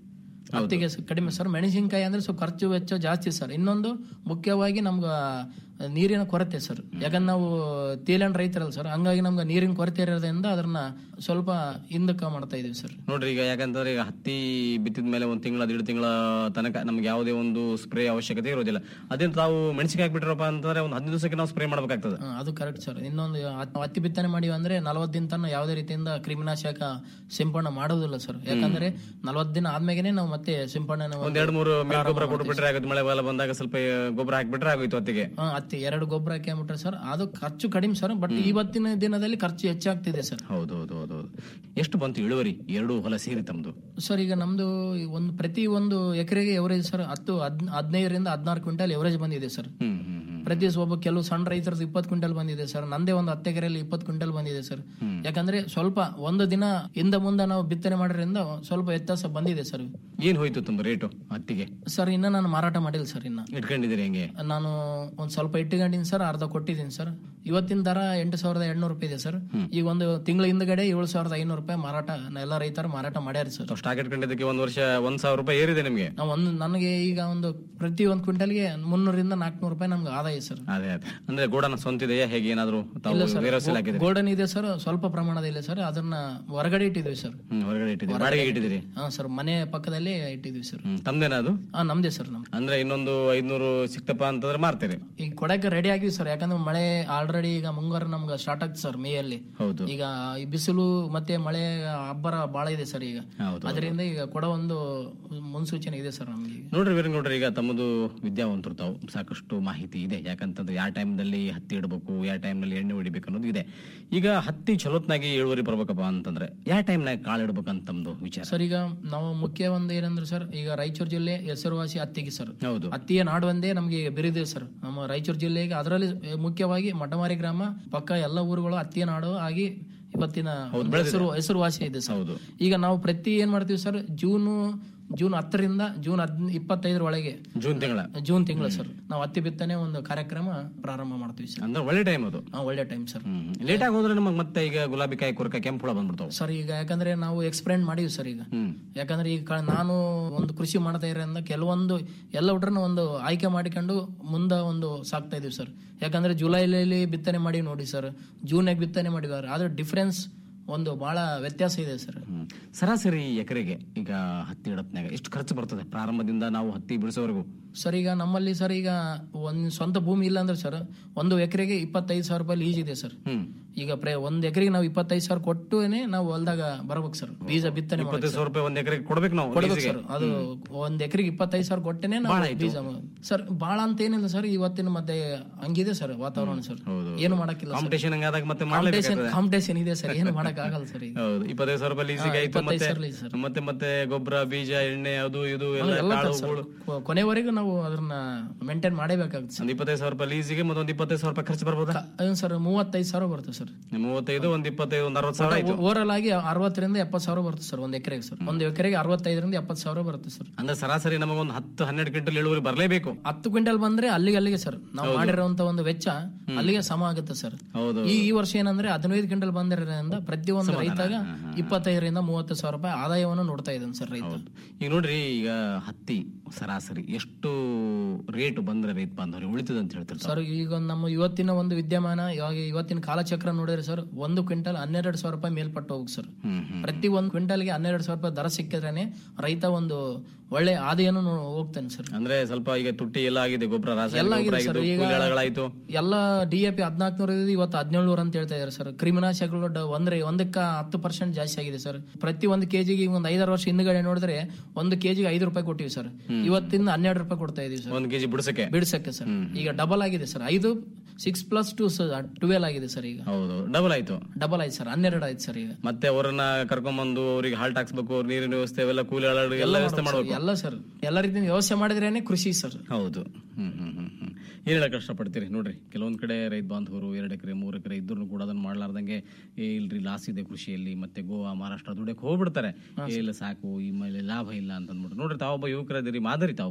ಹತ್ತಿಗೆ ಸ- ಕಡಿಮೆ ಸರ್ ಮೆಣಸಿನಕಾಯಿ ಅಂದ್ರೆ ಸ್ವಲ್ಪ ಖರ್ಚು ವೆಚ್ಚ ಜಾಸ್ತಿ ಸರ್ ಇನ್ನೊಂದು ಮುಖ್ಯವಾಗಿ ನಮ್ಗೆ ನೀರಿನ ಕೊರತೆ ಸರ್ ಯಾಕಂದ್ರೆ ನಾವು ತೇಲಂಡ್ ರೈತರಲ್ಲ ಸರ್ ಹಂಗಾಗಿ ನಮ್ಗೆ ನೀರಿನ ಕೊರತೆ ಇರೋದ್ರಿಂದ ಅದನ್ನ ಸ್ವಲ್ಪ ಹಿಂದಕ್ಕೆ ಮಾಡ್ತಾ ಇದೀವಿ ಸರ್ ನೋಡ್ರಿ ಈಗ ಯಾಕಂತಂದ್ರೆ ಈಗ ಹತ್ತಿ ಬಿತ್ತಿದ ಮೇಲೆ ಒಂದ್ ತಿಂಗಳ ಎರಡು ತಿಂಗಳ ತನಕ ನಮ್ಗೆ ಯಾವುದೇ ಒಂದು ಸ್ಪ್ರೇ ಅವಶ್ಯಕತೆ ಇರೋದಿಲ್ಲ ಅದೇ ತಾವು ಮೆಣಸಿಗೆ ಹಾಕ್ಬಿಟ್ರಪ್ಪ ಅಂತಂದ್ರೆ ಒಂದು ಹದಿನೈದು ದಿವಸಕ್ಕೆ ನಾವು ಸ್ಪ್ರೇ ಮಾಡ್ಬೇಕಾಗ್ತದೆ ಹಾ, ಅದು ಕರೆಕ್ಟ್ ಸರ್ ಇನ್ನೊಂದು ಹತ್- ಹತ್ತಿ ಬಿತ್ತನೆ ಮಾಡಿವಿ ಅಂದ್ರೆ ನಲವತ್ತು ದಿನ ತನಕ ಯಾವುದೇ ರೀತಿಯಿಂದ ಕ್ರಿಮಿನಾಶಕ ಸಿಂಪಡಣೆ ಮಾಡೋದಿಲ್ಲ ಸರ್ ಯಾಕಂದ್ರೆ ನಲವತ್ತು ದಿನ ಆದ್ಮೇಲೆ ನಾವು ಮತ್ತೆ ಸಿಂಪಡಣೆ ಒಂದ್ ಎರಡು ಮೂರು ಮೇಲ್ ಗೊಬ್ಬರ ಕೊಟ್ಬಿಟ್ರೆ ಆಗುತ್ತೆ ಮಳೆ ಬಾಲ ಬಂದಾಗ ಸ್ವಲ್ಪ ಗೊಬ್ಬರ ಹಾಕ್ಬಿಟ್ರೆ ಆಗೋಯ್ತು ಹೊತ್ತಿಗೆ ಹಾ, ಹತ್ತಿ ಎರಡು ಗೊಬ್ಬರ ಹಾಕ್ಬಿಟ್ರೆ ಸರ್ ಅದು ಖರ್ಚು ಕಡಿಮೆ ಸರ್ ಬಟ್ ಇವತ್ತಿನ ದಿನದಲ್ಲಿ ಖರ್ಚು ಹೆಚ್ಚಾಗ್ತಿದೆ ಸರ್ ಹೌದು ಹೌದು ಹೌದು ಹೌದು ಎಷ್ಟು ಬಂತು ಇಳುವರಿ ಎರಡು ಹೊಲ ಸೇರಿ ತಮ್ದು ಸರ್ ಈಗ ನಮ್ದು ಈ ಒಂದು ಪ್ರತಿ ಒಂದು ಎಕರೆಗೆ ಎವರೇಜ್ ಸರ್ ಹತ್ತು ಹದ್ ಹದಿನೈದರಿಂದ ಹದಿನಾರು ಕ್ವಿಂಟಲ್ ಎವರೇಜ್ ಬಂದಿದೆ ಸರ್ ಹ್ಮ್ ಹ್ಮ್ ಹ್ಮ್ ಪ್ರತಿ ಒಬ್ಬ ಕೆಲವು ಸಣ್ಣ ರೈತರದ್ದು ಇಪ್ಪತ್ತು ಕ್ವಿಂಟಲ್ ಬಂದಿದೆ ಸರ್ ನಂದೇ ಒಂದು ಹತ್ತು ಎಕರೆಯಲ್ಲಿ ಇಪ್ಪತ್ತು ಕ್ವಿಂಟಲ್ ಬಂದಿದೆ ಸರ್ ಯಾಕಂದ್ರೆ ಸ್ವಲ್ಪ ಒಂದು ದಿನ ಹಿಂದ ಮುಂದೆ ನಾವು ಬಿತ್ತನೆ ಮಾಡೋದ್ರಿಂದ ಸ್ವಲ್ಪ ವ್ಯತ್ಯಾಸ ಬಂದಿದೆ ಸರ್ ಏನ್ ಹೋಯ್ತು ತುಂಬ ರೇಟು ಹತ್ತಿಗೆ ಸರ್ ಇನ್ನ ನಾನು ಮಾರಾಟ ಮಾಡಿಲ್ಲ ಸರ್ ಇನ್ನ ಇಟ್ಕೊಂಡಿದ್ದೀರಿ ಹೆಂಗೆ ನಾನು ಒಂದ್ ಸ್ವಲ್ಪ ಇಟ್ಟುಕೊಂಡಿನಿ ಸರ್ ಅರ್ಧ ಕೊಟ್ಟಿದ್ದೀನಿ ಸರ್ ಇವತ್ತಿನ ದರ ಎಂಟು ಸಾವಿರದ ಎಂಟ್ನೂರು ರೂಪಾಯಿ ಇದೆ ಸರ್ ಈಗ ಒಂದು ತಿಂಗಳ ಹಿಂದ್ಗಡೆ ಏಳು ಸಾವಿರದ ಐನೂರು ರೂಪಾಯಿ ಮಾರಾಟ ಎಲ್ಲ ರೈತರು ಮಾರಾಟ ಮಾಡ್ಯಾರ ಸರ್ ಸ್ಟಾಕ್ ಇಟ್ಕೊಂಡಿದ್ದಕ್ಕೆ ಒಂದ್ ವರ್ಷ ಒಂದ್ ಸಾವಿರ ರೂಪಾಯಿ ಏರಿದೆ ನಿಮ್ಗೆ ನಾವು ಒಂದು ನನಗೆ ಈಗ ಒಂದು ಪ್ರತಿ ಒಂದು ಕ್ವಿಂಟಲ್ಗೆ ಮುನ್ನೂರಿಂದ ನಾಲ್ಕುನೂರು ರೂಪಾಯಿ ನಮ್ಗೆ ಆದಾಯ ಸರ್ ಅದೇ ಅದೇ ಅಂದ್ರೆ ಗೋಡನ ಸ್ವಂತ ಇದೆಯಾ ಹೇಗೆ ಏನಾದ್ರು ತಾವು ಇಲ್ಲ ಸರ್ ವೇರ್ ಹಾಕಿದ್ರಿ ಗೋಲ್ಡನ್ ಇದೆ ಸರ್ ಸ್ವಲ್ಪ ಪ್ರಮಾಣದಲ್ಲಿ ಸರ್ ಅದನ್ನ ಹೊರಗಡೆ ಇಟ್ಟಿದ್ವಿ ಸರ್ ಹ್ಮ್ ಹೊರಗಡೆ ಇಟ್ಟಿದ್ದೀರಿ ಬಾಡಿಗೆ ಇಟ್ಟಿದ್ದೀರಿ ಹಾ ಸರ್ ಮನೆ ಪಕ್ಕದಲ್ಲಿ ಇಟ್ಟಿದ್ವಿ ಸರ್ ಹ್ಮ್ ತಮ್ದೇನಾ ಅದು ಹಾ ನಮ್ದೇ ಸರ್ ನಮ್ದು ಅಂದ್ರೆ ಇನ್ನೊಂದು ಐದ್ನೂರು ಸಿಕ್ತಪ್ಪ ಅಂತಂದ್ರೆ ಮಾರ್ತೀರಿ ಈಗ ಕೊಡಕ್ಕೆ ರೆಡಿ ಆಗಿವಿ ಸರ್ ಯಾಕಂದ್ರೆ ಮಳೆ ಆಲ್ರೆಡಿ ಈಗ ಮುಂಗಾರು ನಮ್ಗೆ ಸ್ಟಾರ್ಟ್ ಆಗ್ತದೆ ಸರ್ ಮೇಯಲ್ಲಿ ಹೌದು ಈಗ ಈ ಬಿಸಿಲು ಮತ್ತೆ ಮಳೆ ಅಬ್ಬರ ಬಾಳ ಇದೆ ಸರ್ ಈಗ ಹೌದು ಅದರಿಂದ ಈಗ ಕೊಡ ಒಂದು ಮುನ್ಸೂಚನೆ ಇದೆ ಸರ್ ನಮ್ಗೆ ಈಗ. ನೋಡ್ರಿ ವೀರ ನೋಡ್ರಿ ಈಗ ತಮ್ಮದು ವಿದ್ಯಾವಂತರು ತಾವು ಸಾಕಷ್ಟು ಮಾಹಿತಿ ಇದೆ ಯಾಕಂತಂದ್ರೆ ಯಾವ ಟೈಮ್ದಲ್ಲಿ ಹತ್ತಿ ಇಡಬೇಕು ಯಾವ ಟೈಮ್ನಲ್ಲಿ ಎಣ್ಣೆ ಹೊಡಿಬೇಕು ಅನ್ನೋದು ಇದೆ ಈಗ ಹತ್ತಿ ಚಲೋತ್ನಾಗಿ ಇಳುವರಿ ಬರ್ಬೇಕಪ್ಪ ಅಂತಂದ್ರೆ ಯಾವ ಟೈಮ್ನಾಗ ಕಾಳು ಇಡ್ಬೇಕಂತ ತಮ್ದು ವಿಚಾರ ಸರ್ ಈಗ ನಾವು ಮುಖ್ಯ ಒಂದು ಏನಂದ್ರೆ ಸರ್ ಈಗ ರಾಯಚೂರು ಜಿಲ್ಲೆ ಹೆಸರುವಾಸಿ ಹತ್ತಿಗೆ ಸರ್ ಹೌದು ಹತ್ತಿಯ ನಾಡು ಒಂದೇ ನಮಗೆ ಬಿರಿದೆ ಸರ್ ನಮ್ಮ ರಾಯಚೂರು ಜಿಲ್ಲೆಗೆ ಅದರಲ್ಲಿ ಮುಖ್ಯವಾಗಿ ಮಠಮಾರಿ ಗ್ರಾಮ ಪಕ್ಕ ಎಲ್ಲ ಊರುಗಳು ಹತ್ತಿಯ ನಾಡು ಆಗಿ ಇವತ್ತಿನ ಒಂದು ಹೆಸರು ಹೆಸರುವಾಸಿ ಇದೆ ಸರ್ ಹೌದು ಈಗ ನಾವು ಪ್ರತಿ ಏನ್ ಮಾಡ್ತೀವಿ ಸರ್ ಜೂನು ಜೂನ್ ಹತ್ತರಿಂದ ಜೂನ್ ಹದ್ ಇಪ್ಪತ್ತೈದರ ಒಳಗೆ ಜೂನ್ ತಿಂಗಳ ಜೂನ್ ತಿಂಗಳು ಸರ್ ನಾವು ಹತ್ತಿ ಬಿತ್ತನೆ ಒಂದು ಕಾರ್ಯಕ್ರಮ ಪ್ರಾರಂಭ ಮಾಡ್ತೀವಿ ಸರ್ ಅಂದ್ರೆ ಒಳ್ಳೆ ಟೈಮ್ ಅದು ಹಾ, ಒಳ್ಳೆ ಟೈಮ್ ಸರ್ ಲೇಟ್ ಆಗಿ ಹೋದ್ರೆ ನಮಗೆ ಮತ್ತೆ ಈಗ ಗುಲಾಬಿ ಕಾಯಿ ಕುರ್ಕ ಕೆಂಪು ಹುಳ ಬಂದ್ಬಿಡ್ತಾವ ಸರ್ ಈಗ ಯಾಕಂದ್ರೆ ನಾವು ಎಕ್ಸ್ಪೆರಿಮೆಂಟ್ ಮಾಡಿವಿ ಸರ್ ಈಗ ಹ್ಮ್ ಯಾಕಂದ್ರೆ ಈಗ ಕ- ನಾನು ಒಂದು ಕೃಷಿ ಮಾಡ್ತಾ ಇರೋದ್ರಿಂದ ಕೆಲವೊಂದು ಎಲ್ಲ ಹುಡ್ರನ್ನ ಒಂದು ಆಯ್ಕೆ ಮಾಡಿಕೊಂಡು ಮುಂದೆ ಒಂದು ಸಾಕ್ತಾ ಇದೀವಿ ಸರ್ ಯಾಕಂದ್ರೆ ಜುಲೈಲಿ ಬಿತ್ತನೆ ಮಾಡಿ ನೋಡಿ ಸರ್ ಜೂನಾಗ ಬಿತ್ತನೆ ಮಾಡಿದ್ದಾರೆ ಆದ್ರೆ ಡಿಫ್ರೆನ್ಸ್ ಒಂದು ಬಹಳ ವ್ಯತ್ಯಾಸ ಇದೆ ಸರ್ ಹ್ಮ್. ಸರಾಸರಿ ಎಕರೆಗೆ ಈಗ ಹತ್ತಿ ಇಡತ್ನಾಗ ಎಷ್ಟು ಖರ್ಚು ಬರ್ತದೆ ಪ್ರಾರಂಭದಿಂದ ನಾವು ಹತ್ತಿ ಬಿಡಿಸೋವರೆಗೂ ಸರ್ ಈಗ ನಮ್ಮಲ್ಲಿ ಸರ್ ಈಗ ಒಂದ್ ಸ್ವಂತ ಭೂಮಿ ಇಲ್ಲ ಅಂದ್ರೆ ಸರ್ ಒಂದು ಎಕರೆಗೆ ಇಪ್ಪತ್ತೈದು ಸಾವಿರ ರೂಪಾಯಿ ಲೀಸ್ ಇದೆ ಸರ್ ಹ್ಮ್ ಈಗ ಪ್ರೇ ಒಂದ್ ಎಕರೆಗೆ ನಾವು ಇಪ್ಪತ್ತೈದು ಸಾವಿರ ಕೊಟ್ಟುನೆ ನಾವು ಹೊಲ್ದಾಗ ಬರ್ಬೇಕು ಸರ್ ಬೀಜ ಬಿತ್ತನೆ ಮಾಡಕ್ಕೆ ಇಪ್ಪತ್ತೈದು ಸಾವಿರ ರೂಪಾಯಿ ಒಂದ್ ಎಕರೆಗೆ ಕೊಡ್ಬೇಕು ನಾವು ಕೊಡ್ಬೇಕು lease ಗೆ. ಸರ್ ಅದು ಒಂದ್ ಎಕರೆಗೆ ಇಪ್ಪತ್ತೈದು ಸಾವಿರ ಕೊಟ್ಟೆನೆ ನಾವು ಬೀಜ ಮ- ಸರ್ ಬಾಳ ಅಂತ ಏನಿಲ್ಲ ಸರ್ ಇವತ್ತಿನ ಮತ್ತೆ ಹಂಗಿದೆ ಸರ್ ವಾತಾವರಣ ಸರ್ ಹೌದು. ಏನು ಮಾಡಕ್ಕಿಲ್ಲ ಕಾಂಪಿಟೇಷನ್ ಹಂಗಾದಾಗ ಮತ್ತೆ ಕಾಂಪಿಟೇಷನ್ ಮಾಡ್ಲೇಬೇಕಾಗ್ತದೆ ಕಾಂಪಿಟೇಷನ್ ಇದೆ ಸರ್ ಏನು ಮಾಡಕ್ ಆಗಲ್ಲ ಸರ್ ಈಗ ಹೌದು ಇಪ್ಪತ್ತೈದು ಸಾವಿರ ರೂಪಾಯಿ ಲೀಸಿಗೆ ಹಾ, ಆಯ್ತು ಇಪ್ಪತ್ತೈದು ಮತ್ತೆ ಸಾವಿರ lease ಸರ್. ಮತ್ತೆ ಮತ್ತೆ ಗೊಬ್ಬರ ಬೀಜ ಎಣ್ಣೆ ಅದು ಇದು ಎಲ್ಲ ಎಲ್ಲ ಕಾಳು ಸರ್ ಗೂಳು. ಕೊ- ಕೊನೆವರೆಗೂ ನಾವು ಅದನ್ನ ಮೇಂಟೈನ್ ಮಾಡೇಬೇಕಾಗುತ್ತೆ ಸರ್ ಒಂದ್ ಇಪ್ಪತ್ತೈದು ಸಾವಿರ ರೂಪಾಯಿ ಲೀಸಿಗೆ ಮತ್ತೊಂದ್ ಇಪ್ಪತ್ತೈದು ಸಾವಿರ ರೂಪಾಯಿ ಖರ್ಚು ಬರ್ಬೋದಾ ಅದೇನ್ ಸರ್ ಮೂವತ್ತೈದು ಸಾವಿರ ಬರುತ್ತೆ ಸರ್ ಮೂವತ್ತೈದು ಒಂದ್ ಇಪ್ಪತ್ತೈದು ಒಂದ್ ಅರವತ್ತು ಸಾವಿರ ಆಯ್ತು ಓವರಲ್ ಆಗಿ ಅರವತ್ತರಿಂದ ಎಪ್ಪತ್ತು ಸಾವಿರ ಬರುತ್ತೆ ಸರ್ ಒಂದ್ ಎಕರೆಗೆ ಸರ್ ಒಂದ್ ಎಕರೆಗೆ ಅರವತ್ತೈದರಿಂದ ಎಪ್ಪತ್ತು ಸಾವಿರ ಬರುತ್ತೆ ಸರ್ ಅಂದ್ರೆ ಸರಾಸರಿ ನಮಗೊಂದು ಹತ್ತು ಹನ್ನೆರಡು ಕ್ವಿಂಟಲ್ ಇಳುವರಿ ಬರ್ಲೇಬೇಕು ಹತ್ತು ಕ್ವಿಂಟಲ್ ಬಂದ್ರೆ ಅಲ್ಲಿಗೆ ಅಲ್ಲಿಗೆ ಸರ್ ನಾವು ಮಾಡಿರುವಂತ ಒಂದು ವೆಚ್ಚ ಅಲ್ಲಿಗೆ ಸಮ ಆಗುತ್ತೆ ಸರ್ ಹೌದು ಈ ಈ ವರ್ಷ ಏನಂದ್ರೆ ಹದಿನೈದು ಕ್ವಿಂಟಲ್ ಬಂದಿರೋದ್ರಿಂದ ಪ್ರತಿಯೊಂದು ರೈತಾಗ ಇಪ್ಪತ್ತೈದರಿಂದ ಮೂವತ್ತು ಸಾವಿರ ರೂಪಾಯಿ ಆದಾಯವನ್ನು ನೋಡ್ತಾ ಇದ್ದಾನೆ ಸರ್ ರೈತ ಈಗ ನೋಡ್ರಿ ಈಗ ಹತ್ತಿ ಸರಾಸರಿ ಎಷ್ಟು ರೇಟ್ ಬಂದ್ರೆ ರೈತ ಬಾಂಧವ್ರಿಗೆ ಉಳಿತದೆ ಅಂತ ಹೇಳ್ತಾರೆ ಸರ್ ಈಗ ನಮ್ಮ ಇವತ್ತಿನ ಒಂದು ವಿದ್ಯಮಾನ ಇವಾಗ ಇವತ್ತಿನ ಕಾಲಚಕ್ರ ನೋಡಿದ್ರೆ ಸರ್ ಒಂದು ಕ್ವಿಂಟಲ್ ಹನ್ನೆರಡು ಸಾವಿರ ರೂಪಾಯಿ ಮೇಲ್ಪಟ್ಟು ಹೋಗಿ ಸರ್ ಹ್ಮ್ ಹ್ಮ್ ಪ್ರತಿ ಒಂದು ಕ್ವಿಂಟಲ್ಗೆ ಹನ್ನೆರಡು ಸಾವಿರ ರೂಪಾಯಿ ದರ ಸಿಕ್ಕಿದ್ರೇನೆ ರೈತ ಒಂದು ಒಳ್ಳೆ ಆದಾಯನು ನೋ- ಹೋಗ್ತಾನೆ ಸರ್ ಅಂದ್ರೆ ಸ್ವಲ್ಪ ಈಗ ತುಟ್ಟಿ ಎಲ್ಲ ಆಗಿದೆ ಗೊಬ್ಬರ ಎಲ್ಲ ರಾಸಾಯನಿಕ ಆಗಿದೆ ಗೊಬ್ಬರ ಸರ್ ಆಗಿದ್ದು ಈಗ ಕೂಲಿಗಳಾಯ್ತು ಎಲ್ಲ ಡಿ ಎ ಪಿ ಹದಿನಾಲ್ಕನೂರ ಇದೆ ಇವತ್ತು ಹದಿನೇಳುನೂರ ಅಂತ ಹೇಳ್ತಾ ಇದಾರೆ ಸರ್ ಕ್ರಿಮಿನಾಶಕಗಳು ಡ- ಒಂದ್ರೆ ಒಂದಕ್ಕ ಹತ್ತು ಪರ್ಸೆಂಟ್ ಜಾಸ್ತಿ ಆಗಿದೆ ಸರ್ ಪ್ರತಿ ಒಂದು ಕೆಜಿಗೆ ಒಂದು ಐದಾರು ವರ್ಷ ಹಿಂದ್ಗಡೆ ನೋಡಿದ್ರೆ ಒಂದು ಕೆಜಿಗೆ ಐದು ರೂಪಾಯಿ ಕೊಟ್ಟಿವಿ ಸರ್ ಇವತ್ತಿಂದ ಹನ್ನೆರಡು ರೂಪಾಯಿ ಕೊಡ್ತಾ ಇದೀವಿ ಸರ್ ಒಂದ್ ಕೆಜಿ ಬಿಡಿಸಕ್ಕೆ ಬಿಡ್ಸಕ್ಕೆ ಸರ್ ಈಗ ಡಬಲ್ ಆಗಿದೆ ಸರ್ ಐದು ಸಿಕ್ಸ್ ಪ್ಲಸ್ ಟು ಟ್ವೆಲ್ ಆಗಿದೆ ಸರ್ ಈಗ ಹೌದು ಡಬಲ್ ಆಯ್ತು ಡಬಲ್ ಆಯ್ತು ಸರ್ ಹನ್ನೆರಡು ಆಯ್ತು ಸರ್ ಈಗ ಮತ್ತೆ ಅವರನ್ನ ಕರ್ಕೊಂಡ್ಬಂದು ಅವ್ರಿಗೆ ಹಾಲ್ಟ್ ಹಾಕ್ಸ್ಬೇಕು ಅವ್ರ ನೀರಿನ ವ್ಯವಸ್ಥೆ ಅವೆಲ್ಲ ಕೂಲಿ ಆಳು ಎಲ್ಲ ವ್ಯವಸ್ಥೆ ಮಾಡ್ಬೇಕು ಎಲ್ಲ ಸರ್ ಎಲ್ಲ ರೀತಿಯ ವ್ಯವಸ್ಥೆ ಮಾಡಿದ್ರೇನೆ ಕೃಷಿ ಸರ್ ಹೌದು ಹ್ಮ್ ಹ್ಮ್ ಹ್ಮ್ ಹ್ಮ್ ಏನ್ ಹೇಳಕ್ ಕಷ್ಟಪಡ್ತೀರಿ ನೋಡ್ರಿ ಕೆಲವೊಂದ್ ಕಡೆ ರೈತ ಬಾಂಧವರು ಎರಡು ಎಕರೆ ಮೂರು ಎಕರೆ ಇದ್ರು ಕೂಡ ಅದನ್ನ ಮಾಡ್ಲಾರ್ದಂಗೆ ಏ ಇಲ್ರಿ ಲಾಸ್ ಇದೆ ಕೃಷಿಯಲ್ಲಿ ಮತ್ತೆ ಗೋವಾ ಮಹಾರಾಷ್ಟ್ರ ದುಡ್ಡಕ್ಕೆ ಹೋಗ್ಬಿಡ್ತಾರೆ ಏ ಇಲ್ಲ ಸಾಕು ಈ ಮೇಲೆ ಲಾಭ ಇಲ್ಲ ಅಂತ ಅಂದ್ಬಿಟ್ಟು ನೋಡ್ರಿ ತಾವೊಬ್ಬ ಯುವಕರದಿರಿ ಮಾದರಿ ತಾವು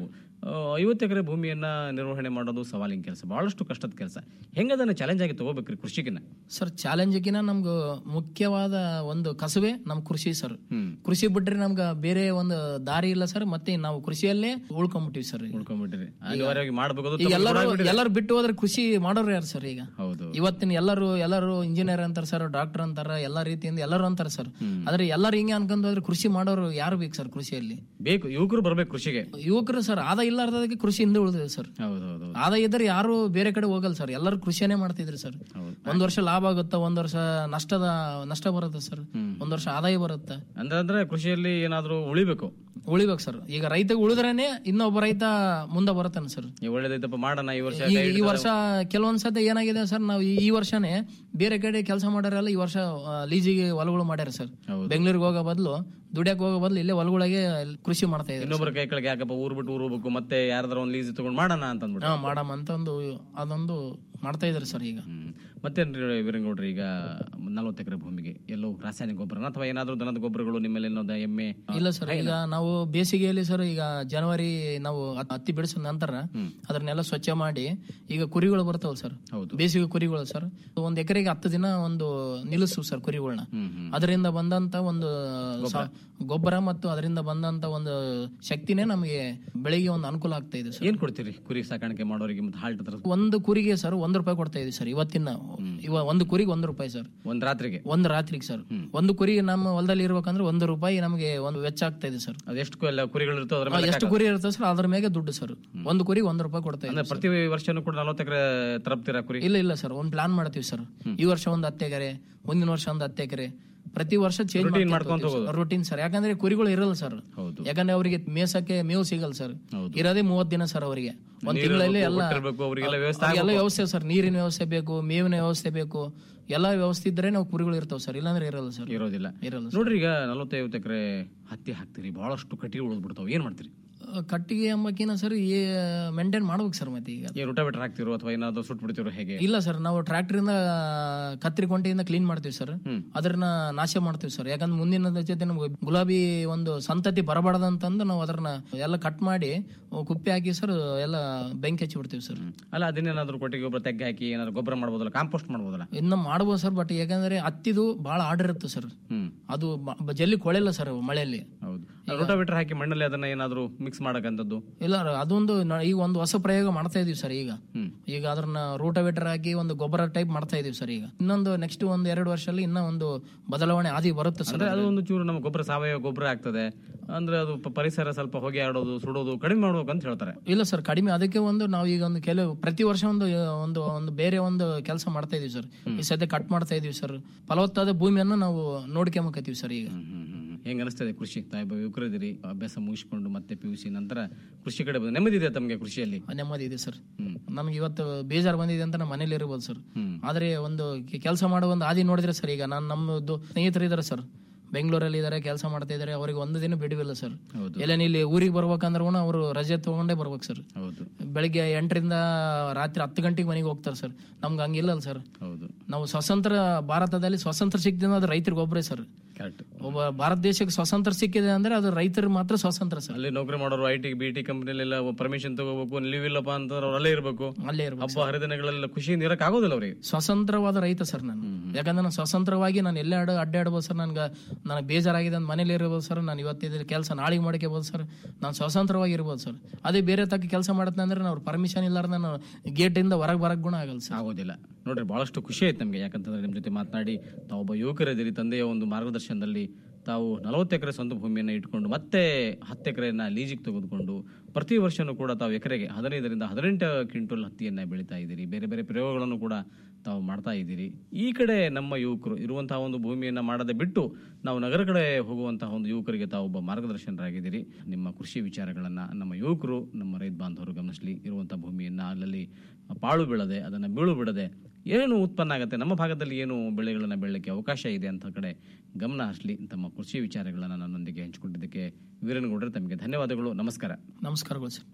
ಐವತ್ತು ಎಕರೆ ಭೂಮಿಯನ್ನ ನಿರ್ವಹಣೆ ಮಾಡೋದು ಸವಾಲಿನ ಕೆಲಸ ಬಹಳಷ್ಟು ಕಷ್ಟದ ಕೆಲಸ ಹೆಂಗ ಅದನ್ನ ಚಾಲೆಂಜ್ ಆಗಿ ತಗೋಬೇಕ್ರಿ ಕೃಷಿಗಿನ ಸರ್ ಚಾಲೆಂಜ್ಗಿನ ನಮ್ಗೆ ಮುಖ್ಯವಾದ ಒಂದು ಕಸುಬೆ ನಮ್ ಕೃಷಿ ಸರ್ ಕೃಷಿ ಬಿಟ್ರೆ ನಮ್ಗೆ ಬೇರೆ ಒಂದು ದಾರಿ ಇಲ್ಲ ಸರ್ ಮತ್ತೆ ನಾವು ಕೃಷಿಯಲ್ಲೇ ಉಳ್ಕೊಂಬಿಟ್ಟಿವಿ ಸರ್ ಈಗ. ಉಳ್ಕೊಂಡ್ಬಿಟ್ರಿ ಅನಿವಾರ್ಯವಾಗಿ ಮಾಡ್ಬೇಕು ಅದು ಈಗ ತಮ್ಮ ಎಲ್ಲರೂ ಗುಣ ಆಗ್ಬಿಟ್ಟಿದೆ. ಎಲ್ಲರೂ ಬಿಟ್ಟು ಹೋದ್ರೆ ಕೃಷಿ ಮಾಡೋರು ಯಾರು ಸರ್ ಈಗ ಹೌದು ಇವತ್ತಿನ ಎಲ್ಲರೂ ಎಲ್ಲರೂ ಇಂಜಿನಿಯರ್ ಅಂತಾರ ಸರ್ ಡಾಕ್ಟರ್ ಅಂತಾರ ಎಲ್ಲಾ ರೀತಿಯಿಂದ ಎಲ್ಲರೂ ಅಂತಾರ ಸರ್ ಆದ್ರೆ ಎಲ್ಲರೂ ಹಿಂಗೆ ಅನ್ಕೊಂಡ್ ಹೋದ್ರೆ ಕೃಷಿ ಮಾಡೋರು ಯಾರು ಬೇಕು ಸರ್ ಕೃಷಿಯಲ್ಲಿ ಬೇಕು ಯುವಕರು ಬರ್ಬೇಕು ಕೃಷಿಗೆ ಯುವಕರು ಸರ್ ಆದಾಯ ಇಲ್ಲಾರ್ದಕ್ಕೆ ಕೃಷಿ ಹಿಂದೆ ಉಳಿದಿದೆ ಸರ್ ಹೌದು ಹೌದು ಆದಾಯ ಇದ್ರೆ ಯಾರು ಬೇರೆ ಕಡೆ ಹೋಗಲ್ಲ ಸರ್ ಎಲ್ಲರೂ ಕೃಷಿಯನ್ನೇ ಮಾಡ್ತಿದ್ರು ಸರ್ ಒಂದ್ ವರ್ಷ ಲಾಭ ಆಗುತ್ತಾ ಒಂದ್ ವರ್ಷ ನಷ್ಟದ ನಷ್ಟ ಬರುತ್ತೆ ಸರ್ ಒಂದ್ ವರ್ಷ ಆದಾಯ ಬರುತ್ತೆ ಅಂದ್ರೆ ಅಂದ್ರೆ ಕೃಷಿಯಲ್ಲಿ ಏನಾದ್ರೂ ಉಳಿಬೇಕು ಉಳಿಬೇಕು ಸರ್ ಈಗ ರೈತಗೆ ಉಳಿದ್ರೇನೆ ಇನ್ನೊಬ್ಬ ರೈತ ಮುಂದೆ ಬರುತ್ತಾನೆ ಸರ್ ಈ ಒಳ್ಳೇದೈತಪ್ಪ ಮಾಡೋಣ ಈ ವರ್ಷ ಈ ಕೈ ಈ ಹಿಡ್ದು- ವರ್ಷ ಕೆಲವೊಂದ್ ಸತಿ ಏನಾಗಿದೆ ಸರ್ ನಾವು ಈ- ಈ ವರ್ಷನೇ ಬೇರೆ ಕಡೆ ಕೆಲಸ ಮಾಡ್ಯಾರಲ್ಲ ಈ ವರ್ಷ ಆ, ಲೀಜಿಗೆ ಹೊಲಗಳು ಮಾಡ್ಯಾರ ಸರ್ ಬೆಂಗಳೂರಿಗೆ ಹೋಗೋ ಬದಲು ದುಡಿಯಕ್ ಹೋಗೋ ಬದಲು ಇಲ್ಲೇ ಹೊಲಗಳಿಗೆ ಕೃಷಿ ಮಾಡ್ತಾ ಇದ್ದಾರೆ ಇನ್ನೊಬ್ಬರ ಕೈ ಕೆಳಗೆ ಯಾಕಪ್ಪ ಊರ್ ಬಿಟ್ಟು ಊರ್ ಹೋಗ್ಬೇಕು ಮತ್ತೆ ಯಾರಾದ್ರೂ ಒಂದು ಲೀಸ್ ತಗೊಂಡ್ ಮಾಡೋಣ ಅಂತ ಅಂದ್ಬಿಟ್ಟು ಹಾ ಮಾಡಮ್ ಅಂತ ಒಂದು ಅದೊಂದು ಮಾಡ್ತಾ ಇದಾರೆ ಸರ್ ಈಗ ಮತ್ತೇನ್ರಿ ವೀರಂಗೌಡ್ರಿ ಈಗ ನಲ್ವತ್ತು ಎಕರೆ ಭೂಮಿಗೆ ಎಲ್ಲೋ ರಾಸಾಯನಿಕ ಗೊಬ್ಬರ ಅಥವಾ ಏನಾದ್ರೂ ದನದ ಗೊಬ್ಬರಗಳು ನಿಮ್ಮಲ್ಲಿ ಏನೋ ದ- ಎಮ್ಮೆ ಇಲ್ಲ ಸರ್ ಈಗ ನಾವು ಬೇಸಿಗೆಯಲ್ಲಿ ಸರ್ ಈಗ ಜನವರಿ ನಾವು ಹತ್- ಹತ್ತಿ ಬಿಡಿಸಿದ ನಂತರ ಅದನ್ನೆಲ್ಲ ಸ್ವಚ್ಛ ಮಾಡಿ ಈಗ ಕುರಿಗಳು ಬರ್ತಾವಲ್ಲ ಸರ್ ಬೇಸಿಗೆ ಕುರಿಗಳು ಸರ್ ಒಂದ್ ಎಕರೆಗೆ ಹತ್ತು ದಿನ ಒಂದು ನಿಲ್ಲಿಸು ಸರ್ ಕುರಿಗಳನ್ನ ಅದರಿಂದ ಬಂದಂತ ಒಂದು ಸ- ಗೊಬ್ಬರ ಮತ್ತು ಅದರಿಂದ ಬಂದಂತ ಒಂದು ಶಕ್ತಿನೇ ನಮಗೆ ಬೆಳಿಗ್ಗೆ ಒಂದು ಅನುಕೂಲ ಆಗ್ತಾ ಇದೆ ಸರ್ ಏನ್ ಕೊಡ್ತೀರಿ ಕುರಿ ಸಾಕಾಣಿಕೆ ಮಾಡೋರಿಗೆ ಮತ್ತೆ ಹಾಲ್ಟ್ ತರ ಒಂದು ಕುರಿಗೆ ಸರ್ ಒಂದ್ ರೂಪಾಯಿ ಕೊಡ್ತಾ ಇದೀವಿ ಸರ್ ಇವತ್ತಿನ ಇವ ಒಂದು ಕುರಿಗೆ ಒಂದು ರೂಪಾಯಿ ಸರ್ ಒಂದ್ ರಾತ್ರಿಗೆ ಒಂದು ರಾತ್ರಿಗೆ ಸರ್ ಒಂದು ಕುರಿ ನಮ್ಮ ಹೊಲದಲ್ಲಿ ಇರ್ಬೇಕಂದ್ರೆ ಒಂದು ರೂಪಾಯಿ ನಮಗೆ ಒಂದು ವೆಚ್ಚ ಆಗ್ತಾ ಇದೆ ಸರ್ ಅದೆಷ್ಟು ಎಲ್ಲ ಕುರಿಗಳು ಇರ್ತೋ ಅದ್ರ ಆ, ಮೇಲೆ ಎಷ್ಟು ಕುರಿ ಇರ್ತದೆ ಸರ್ ಅದ್ರ ಮೇಲೆ ದುಡ್ಡು ಸರ್ ಒಂದು ಕುರಿ ಒಂದ್ ರೂಪಾಯಿ ಕೊಡ್ತಾ ಅಂದ್ರೆ ಇದೆ ಪ್ರತಿ ವರ್ಷನೂ ಕೂಡ ನಲ್ವತ್ತು ಎಕರೆ ತರಪ್ತೀರಾ ಕುರಿ ಇಲ್ಲ ಇಲ್ಲ ಸರ್ ಒಂದ್ ಪ್ಲಾನ್ ಮಾಡ್ತೀವಿ ಸರ್ ಈ ವರ್ಷ ಒಂದು ಹತ್ತು ಎಕರೆ ಮುಂದಿನ ವರ್ಷ ಒಂದು ಹತ್ತು ಎಕರೆ ಪ್ರತಿ ವರ್ಷ ಚೇಂಜ್ Routine ಮಾಡ್ಕೊಂತ ಹೋಗೋದು. ರೂಟೀನ್ ಸರ್ ಯಾಕಂದ್ರೆ ಕುರಿಗಳು ಇರಲ್ಲ ಸರ್ ಯಾಕಂದ್ರೆ ಅವರಿಗೆ ಮೇಸಕ್ಕೆ ಮೇವು ಸಿಗಲ್ಲ ಸರ್ ಇರೋದೇ ಮೂವತ್ ದಿನ ಸರ್ ಅವರಿಗೆ ಒಂದ್ ನೀರು ತಿಂಗಳಲ್ಲಿ ಇರ್ಬೇಕು, ಎಲ್ಲ ಊಟ ಇರ್ಬೇಕು, ಅವ್ರಿಗೆಲ್ಲ ವ್ಯವಸ್ಥೆ ಎಲ್ಲ ಆಗ್ಬೇಕು. ವ್ಯವಸ್ಥೆ ಸರ್ ನೀರಿನ ವ್ಯವಸ್ಥೆ ಬೇಕು ಮೇವಿನ ವ್ಯವಸ್ಥೆ ಬೇಕು ಎಲ್ಲಾ ವ್ಯವಸ್ಥೆ ಇದ್ರೆ ನಾವು ಕುರಿಗಳು ಇರ್ತಾವ ಸರ್ ಇಲ್ಲಾಂದ್ರೆ ಇರಲ್ಲ ಸರ್ ಇರೋದಿಲ್ಲ ಇರಲ್ಲ ನೋಡ್ರಿ ಈಗ ನಲವತ್ತೈವತ್ತು ಎಕರೆ ಹತ್ತಿ ಹಾಕ್ತೀರಿ ಬಹಳಷ್ಟು ಕಟ್ಟಿ ಉಳಿದ್ ಬಿಡ್ತಾವ ಏನ್ ಮಾಡ್ತೀರಿ ಆ, ಕಟ್ಟಿಗೆ ಎಂಬಕಿನ ಸರ್ ಮೇಂಟೈನ್ ಮಾಡ್ಬೇಕು ಸರ್ ಮತ್ತೆ ಈಗ ಏನ್ ರೋಟಾವೇಟರ್ ಹಾಕ್ತಿರೋ ಅಥವಾ ಏನಾದ್ರು ಸುಟ್ ಬಿಡ್ತಿರೋ ಹೇಗೆ ಇಲ್ಲ ಸರ್ ನಾವು ಟ್ರ್ಯಾಕ್ಟರ್ ಇಂದ ಕತ್ತರಿ ಕೊಂಟೆಯಿಂದ ಕ್ಲೀನ್ ಮಾಡ್ತೀವಿ ಸರ್ ಅದನ್ನ ನಾಶ ಮಾಡ್ತೀವಿ ಸರ್ ಯಾಕಂದ್ರೆ ಮುಂದಿನ ಜೊತೆ ನಮ್ಗೆ ಗುಲಾಬಿ ಒಂದು ಸಂತತಿ ಬರಬಾರ್ದಂತಂದು ನಾವು ಅದನ್ನ ಎಲ್ಲ ಕಟ್ ಮಾಡಿ ಕುಪ್ಪೆ ಹಾಕಿ ಸರ್ ಎಲ್ಲ ಬೆಂಕಿ ಹಚ್ಚಿ ಬಿಡ್ತೀವಿ ಸರ್ ಅಲ್ಲ ಅದನ್ನೇನಾದ್ರೂ ಕೊಟ್ಟಿಗೆ ಗೊಬ್ಬರ ತೆಗ್ಗೆ ಹಾಕಿ ಏನಾದ್ರು ಗೊಬ್ಬರ ಮಾಡ್ಬೋದಲ್ಲ ಕಾಂಪೋಸ್ಟ್ ಮಾಡ್ಬೋದಲ್ಲ ಇನ್ನು ಮಾಡ್ಬೋದು ಸರ್ ಬಟ್ ಯಾಕಂದ್ರೆ ಹತ್ತಿದು ಬಹಳ ಆರ್ಡರ್ ಇರುತ್ತೆ ಸರ್ ಅದು ಬ- ಬ- ಜಲ್ದಿ ಕೊಳೆಲ್ಲ ಸರ್ ಮಳೆಯಲ್ಲಿ ಹೌದು ರೋಟಾವೇಟರ್ ಹಾಕಿ ಮಣ್ಣಲ್ಲಿ ಅದನ್ನ ಏನಾದ್ರು ಮಿಕ್ಸ್ ಮಾಡಕ್ಕಂಥದ್ದು ಇಲ್ಲ ರ- ಅದೊಂದು ನ- ಈಗ ಒಂದು ಹೊಸ ಪ್ರಯೋಗ ಮಾಡ್ತಾ ಇದೀವಿ ಸರ್ ಈಗ ಈಗ ಅದನ್ನ ರೂಟವೇಟರ್ ಹಾಕಿ ಒಂದು ಗೊಬ್ಬರ ಟೈಪ್ ಮಾಡ್ತಾ ಇದೀವಿ ಸರ್ ಈಗ ಇನ್ನೊಂದು ನೆಕ್ಸ್ಟ್ ಒಂದು ಎರಡು ವರ್ಷದಲ್ಲಿ ಇನ್ನ ಒಂದು ಬದಲಾವಣೆ ಆದಿ ಬರುತ್ತೆ ಸರ್ ಅಂದ್ರೆ ಅದು ಒಂದು ಚೂರು ನಮ್ಮ ಗೊಬ್ಬರ ಸಾವಯವ ಗೊಬ್ಬರ ಆಗ್ತದೆ ಅಂದ್ರೆ ಅದು ಪ- ಪರಿಸರ ಸ್ವಲ್ಪ ಹೊಗೆ ಆಡೋದು ಸುಡೋದು ಕಡಿಮೆ ಮಾಡ್ಬೇಕು ಅಂತ ಹೇಳ್ತಾರೆ ಇಲ್ಲ ಸರ್ ಕಡಿಮೆ ಅದಕ್ಕೆ ಒಂದು ನಾವು ಈಗ ಒಂದು ಕೆಲವು ಪ್ರತಿ ವರ್ಷ ಒಂದು ಒಂದು ಒಂದು ಬೇರೆ ಒಂದು ಕೆಲಸ ಮಾಡ್ತಾ ಇದೀವಿ ಸರ್ ಈ ಸದ್ಯ ಕಟ್ ಮಾಡ್ತಾ ಇದೀವಿ ಸರ್ ಫಲವತ್ತಾದ ಭೂಮಿಯನ್ನು ನಾವು ನೋಡ್ಕೊಂಬಕತ್ತೀವಿ ಸರ್ ಈಗ ಹೆಂಗ ಅನಿಸ್ತದೆ ಕೃಷಿ ತಾಯಿ ಯುವಕರಿದ್ದೀರಿ ಅಭ್ಯಾಸ ಮುಗಿಸ್ಕೊಂಡು ಮತ್ತೆ ಪಿ ಯು ಸಿ ನಂತರ ಕೃಷಿ ಕಡೆ ಬಂದು ನೆಮ್ಮದಿ ಇದೆ ತಮಗೆ ಕೃಷಿಯಲ್ಲಿ ನೆಮ್ಮದಿ ಇದೆ ಸರ್ ನಮ್ಗೆ ಇವತ್ತು ಬೇಜಾರು ಬಂದಿದೆ ಅಂತ ನಮ್ಮ ಮನೇಲಿ ಇರ್ಬೋದು ಸರ್ ಆದ್ರೆ ಒಂದು ಕೆಲಸ ಮಾಡೋ ಒಂದು ಹಾದಿ ನೋಡಿದ್ರೆ ಸರ್ ಈಗ ನಾನು ನಮ್ಮದು ಸ್ನೇಹಿತರು ಇದಾರೆ ಸರ್ ಬೆಂಗಳೂರಲ್ಲಿ ಇದಾರೆ ಕೆಲಸ ಮಾಡ್ತಾ ಇದಾರೆ ಅವ್ರಿಗೆ ಒಂದು ದಿನ ಬಿಡುವಿಲ್ಲ ಸರ್ ಎಲ್ಲ ಇಲ್ಲಿ ಊರಿಗೆ ಬರ್ಬೇಕಂದ್ರೂ ಅವರು ರಜೆ ತಗೊಂಡೇ ಬರ್ಬೇಕು ಸರ್ ಹೌದು ಬೆಳಿಗ್ಗೆ ಎಂಟರಿಂದ ರಾತ್ರಿ ಹತ್ತು ಗಂಟೆಗೆ ಮನೆಗೆ ಹೋಗ್ತಾರೆ ಸರ್ ನಮ್ಗೆ ಹಂಗಿಲ್ಲಲ್ಲ ಸರ್ ಹೌದು ನಾವು ಸ್ವತಂತ್ರ ಭಾರತದಲ್ಲಿ ಸ್ವತಂತ್ರ ಸಿಕ್ಕಿದೆ ಅದು ರೈತರಿಗೆ ಒಬ್ಬರೇ ಸರ್ ಕರೆಕ್ಟ್ ಒಬ್ಬ ಭಾರತ ದೇಶಕ್ಕೆ ಸ್ವತಂತ್ರ ಸಿಕ್ಕಿದೆ ಅಂದ್ರೆ ಅದು ರೈತರಿಗೆ ಮಾತ್ರ ಸ್ವಾತಂತ್ರ್ಯ ಸರ್ ಅಲ್ಲಿ ನೌಕರಿ ಮಾಡೋರು ಐ ಟಿ ಬಿ ಟಿ ಕಂಪನಿಲೆಲ್ಲ ಪರ್ಮಿಷನ್ ತಗೋಬೇಕು ಲೀವ್ ಇಲ್ಲಪ್ಪ ಅಂತಂದ್ರೆ ಅವ್ರು ಅಲ್ಲೇ ಇರಬೇಕು ಅಲ್ಲೇ ಇರ್ಬೇಕು ಹಬ್ಬ ಹರಿದಿನಗಳೆಲ್ಲ ಖುಷಿಯಿಂದ ಇರಕ್ ಆಗೋದಿಲ್ಲ ಅವ್ರಿಗೆ ಸ್ವತಂತ್ರವಾದ ರೈತ ಸರ್ ನಾನು ಯಾಕಂದ್ರೆ ನಾನು ಸ್ವತಂತ್ರವಾಗಿ ನಾನು ಎಲ್ಲೇ ಅಡ್ಡ ಅಡ್ಡಾಡ್ಬೋದು ಸರ್ ನನ್ಗೆ ನನಗೆ ಬೇಜಾರಾಗಿದೆ ಅಂತ ಮನೇಲಿ ಇರ್ಬೋದು ಸರ್ ನಾನು ಇವತ್ತಿದ ಕೆಲಸ ನಾಳೆಗೆ ಮಾಡ್ಕೋಬೋದು ಸರ್ ನಾನು ಸ್ವತಂತ್ರವಾಗಿ ಇರ್ಬೋದು ಸರ್ ಅದೇ ಬೇರೆ ತಕ್ಕ ಕೆಲಸ ಮಾಡತ್ತೆ ಅಂದ್ರೆ ನಾವು ಪರ್ಮಿಷನ್ ಇಲ್ಲಾರ್ದ ನಾನು ಗೇಟ್ ಇಂದ ಹೊರಗೆ ಬರಕ್ ಗುಣ ಆಗಲ್ಲ ಸರ್ ಆಗೋದಿಲ್ಲ ನೋಡ್ರಿ ಬಹಳಷ್ಟು ಖುಷಿ ಆಯ್ತು ನಮಗೆ ಯಾಕಂತಂದ್ರೆ ನಿಮ್ಮ ಜೊತೆ ಮಾತನಾಡಿ ತಾವು ಒಬ್ಬ ಯುವಕರಿದ್ದೀರಿ ತಂದೆಯ ಒಂದು ಮಾರ್ಗದರ್ಶನದಲ್ಲಿ ತಾವು ನಲವತ್ತು ಎಕರೆ ಸ್ವಂತ ಭೂಮಿಯನ್ನು ಇಟ್ಕೊಂಡು ಮತ್ತೆ ಹತ್ತು ಎಕರೆಯನ್ನ ಲೀಜಿಗೆ ತೆಗೆದುಕೊಂಡು ಪ್ರತಿ ವರ್ಷನೂ ಕೂಡ ತಾವು ಎಕರೆಗೆ ಹದಿನೈದರಿಂದ ಹದಿನೆಂಟು ಕ್ವಿಂಟಲ್ ಹತ್ತಿಯನ್ನ ಬೆಳೀತಾ ಇದ್ದೀರಿ ಬೇರೆ ಬೇರೆ ಪ್ರಯೋಗಗಳನ್ನು ಕೂಡ ತಾವು ಮಾಡ್ತಾ ಇದ್ದೀರಿ ಈ ಕಡೆ ನಮ್ಮ ಯುವಕರು ಇರುವಂತಹ ಒಂದು ಭೂಮಿಯನ್ನ ಮಾಡದೆ ಬಿಟ್ಟು ನಾವು ನಗರ ಕಡೆ ಹೋಗುವಂತಹ ಒಂದು ಯುವಕರಿಗೆ ತಾವು ಒಬ್ಬ ಮಾರ್ಗದರ್ಶನರಾಗಿದ್ದೀರಿ ನಿಮ್ಮ ಕೃಷಿ ವಿಚಾರಗಳನ್ನ ನಮ್ಮ ಯುವಕರು ನಮ್ಮ ರೈತ ಬಾಂಧವರು ಗಮನಿಸಲಿ ಇರುವಂತಹ ಭೂಮಿಯನ್ನ ಅಲ್ಲಲ್ಲಿ ಪಾಳು ಬೀಳದೆ ಅದನ್ನ ಬೀಳು ಬಿಡದೆ ಏನು ಉತ್ಪನ್ನ ಆಗುತ್ತೆ ನಮ್ಮ ಭಾಗದಲ್ಲಿ ಏನು ಬೆಳೆಗಳನ್ನ ಬೆಳಲಿಕ್ಕೆ ಅವಕಾಶ ಇದೆ ಅಂತ ಕಡೆ ಗಮನ ಹರಿಸಲಿ ತಮ್ಮ ಕೃಷಿ ವಿಚಾರಗಳನ್ನ ನನ್ನೊಂದಿಗೆ ಹಂಚಿಕೊಂಡಿದ್ದಕ್ಕೆ ವೀರನಗೌಡರೆ ತಮಗೆ ಧನ್ಯವಾದಗಳು ನಮಸ್ಕಾರ ನಮಸ್ಕಾರಗಳು ಸರ್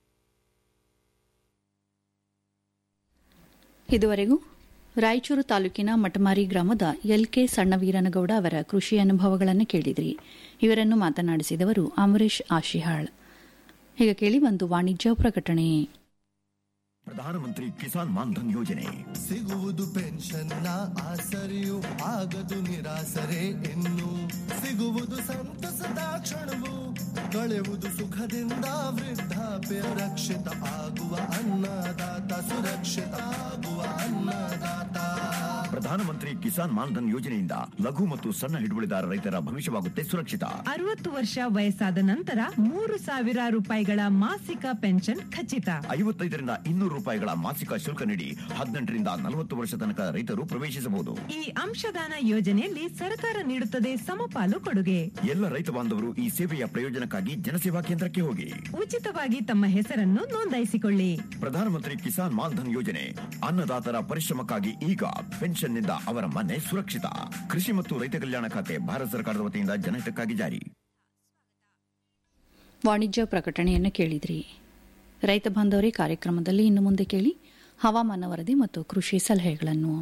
ಇದುವರೆಗೂ ರಾಯಚೂರು ತಾಲೂಕಿನ ಮಟಮಾರಿ ಗ್ರಾಮದ ಎಲ್ಕೆ ಸಣ್ಣವೀರನಗೌಡ ಅವರ ಕೃಷಿ ಅನುಭವಗಳನ್ನು ಕೇಳಿದ್ರಿ ಇವರನ್ನು ಮಾತನಾಡಿಸಿದವರು ಅಮರೇಶ್ ಆಶಿಹಾಳ್ ಈಗ ಕೇಳಿ ಒಂದು ವಾಣಿಜ್ಯ ಪ್ರಕಟಣೆ ಪ್ರಧಾನಮಂತ್ರಿ ಕಿಸಾನ್ ಮಾನ್ಧನ್ ಯೋಜನೆ ಸಿಗುವುದು ಪೆನ್ಷನ್ನ ಆಸರೆಯು ಆಗದು ನಿರಾಸರೆ ಇನ್ನು ಸಿಗುವುದು ಸಂತಸದ ಕ್ಷಣವು ಕಳೆಯುವುದು ಸುಖದಿಂದ ವೃದ್ಧಾಪ್ಯ ರಕ್ಷಿತ ಆಗುವ ಅನ್ನದಾತ ಸುರಕ್ಷಿತ ಆಗುವ ಅನ್ನದಾತ ಪ್ರಧಾನಮಂತ್ರಿ ಕಿಸಾನ್ ಮಾನ್ಧನ್ ಯೋಜನೆಯಿಂದ ಲಘು ಮತ್ತು ಸಣ್ಣ ಹಿಡುವಳಿದಾರ ರೈತರ ಭವಿಷ್ಯವಾಗುತ್ತೆ ಸುರಕ್ಷಿತ ಅರವತ್ತು ವರ್ಷ ವಯಸ್ಸಾದ ನಂತರ ಮೂರು ಸಾವಿರ ರೂಪಾಯಿಗಳ ಮಾಸಿಕ ಪೆನ್ಷನ್ ಖಚಿತ ಐವತ್ತೈದರಿಂದ ಇನ್ನೂರು ರೂಪಾಯಿಗಳ ಮಾಸಿಕ ಶುಲ್ಕ ನೀಡಿ ಹದಿನೆಂಟರಿಂದ ನಲವತ್ತು ವರ್ಷ ತನಕ ರೈತರು ಪ್ರವೇಶಿಸಬಹುದು ಈ ಅಂಶದಾನ ಯೋಜನೆಯಲ್ಲಿ ಸರ್ಕಾರ ನೀಡುತ್ತದೆ ಸಮಪಾಲು ಕೊಡುಗೆ ಎಲ್ಲ ರೈತ ಬಾಂಧವರು ಈ ಸೇವೆಯ ಪ್ರಯೋಜನಕ್ಕಾಗಿ ಜನಸೇವಾ ಕೇಂದ್ರಕ್ಕೆ ಹೋಗಿ ಉಚಿತವಾಗಿ ತಮ್ಮ ಹೆಸರನ್ನು ನೋಂದಾಯಿಸಿಕೊಳ್ಳಿ ಪ್ರಧಾನಮಂತ್ರಿ ಕಿಸಾನ್ ಮಾನ್ಧನ್ ಯೋಜನೆ ಅನ್ನದಾತರ ಪರಿಶ್ರಮಕ್ಕಾಗಿ ಈಗ ಪೆನ್ಷನ್ನಿಂದ ಅವರ ಮನೆ ಸುರಕ್ಷಿತ ಕೃಷಿ ಮತ್ತು ರೈತ ಕಲ್ಯಾಣ ಖಾತೆ ಭಾರತ ಸರ್ಕಾರದ ವತಿಯಿಂದ ಜನಹಿತಕ್ಕಾಗಿ ಜಾರಿ ವಾಣಿಜ್ಯ ಪ್ರಕಟಣೆಯನ್ನು ಕೇಳಿದ್ರಿ ರೈತ ಬಾಂಧವರೇ ಕಾರ್ಯಕ್ರಮದಲ್ಲಿ ಇನ್ನು ಮುಂದೆ ಕೇಳಿ ಹವಾಮಾನ ವರದಿ ಮತ್ತು ಕೃಷಿ ಸಲಹೆಗಳನ್ನು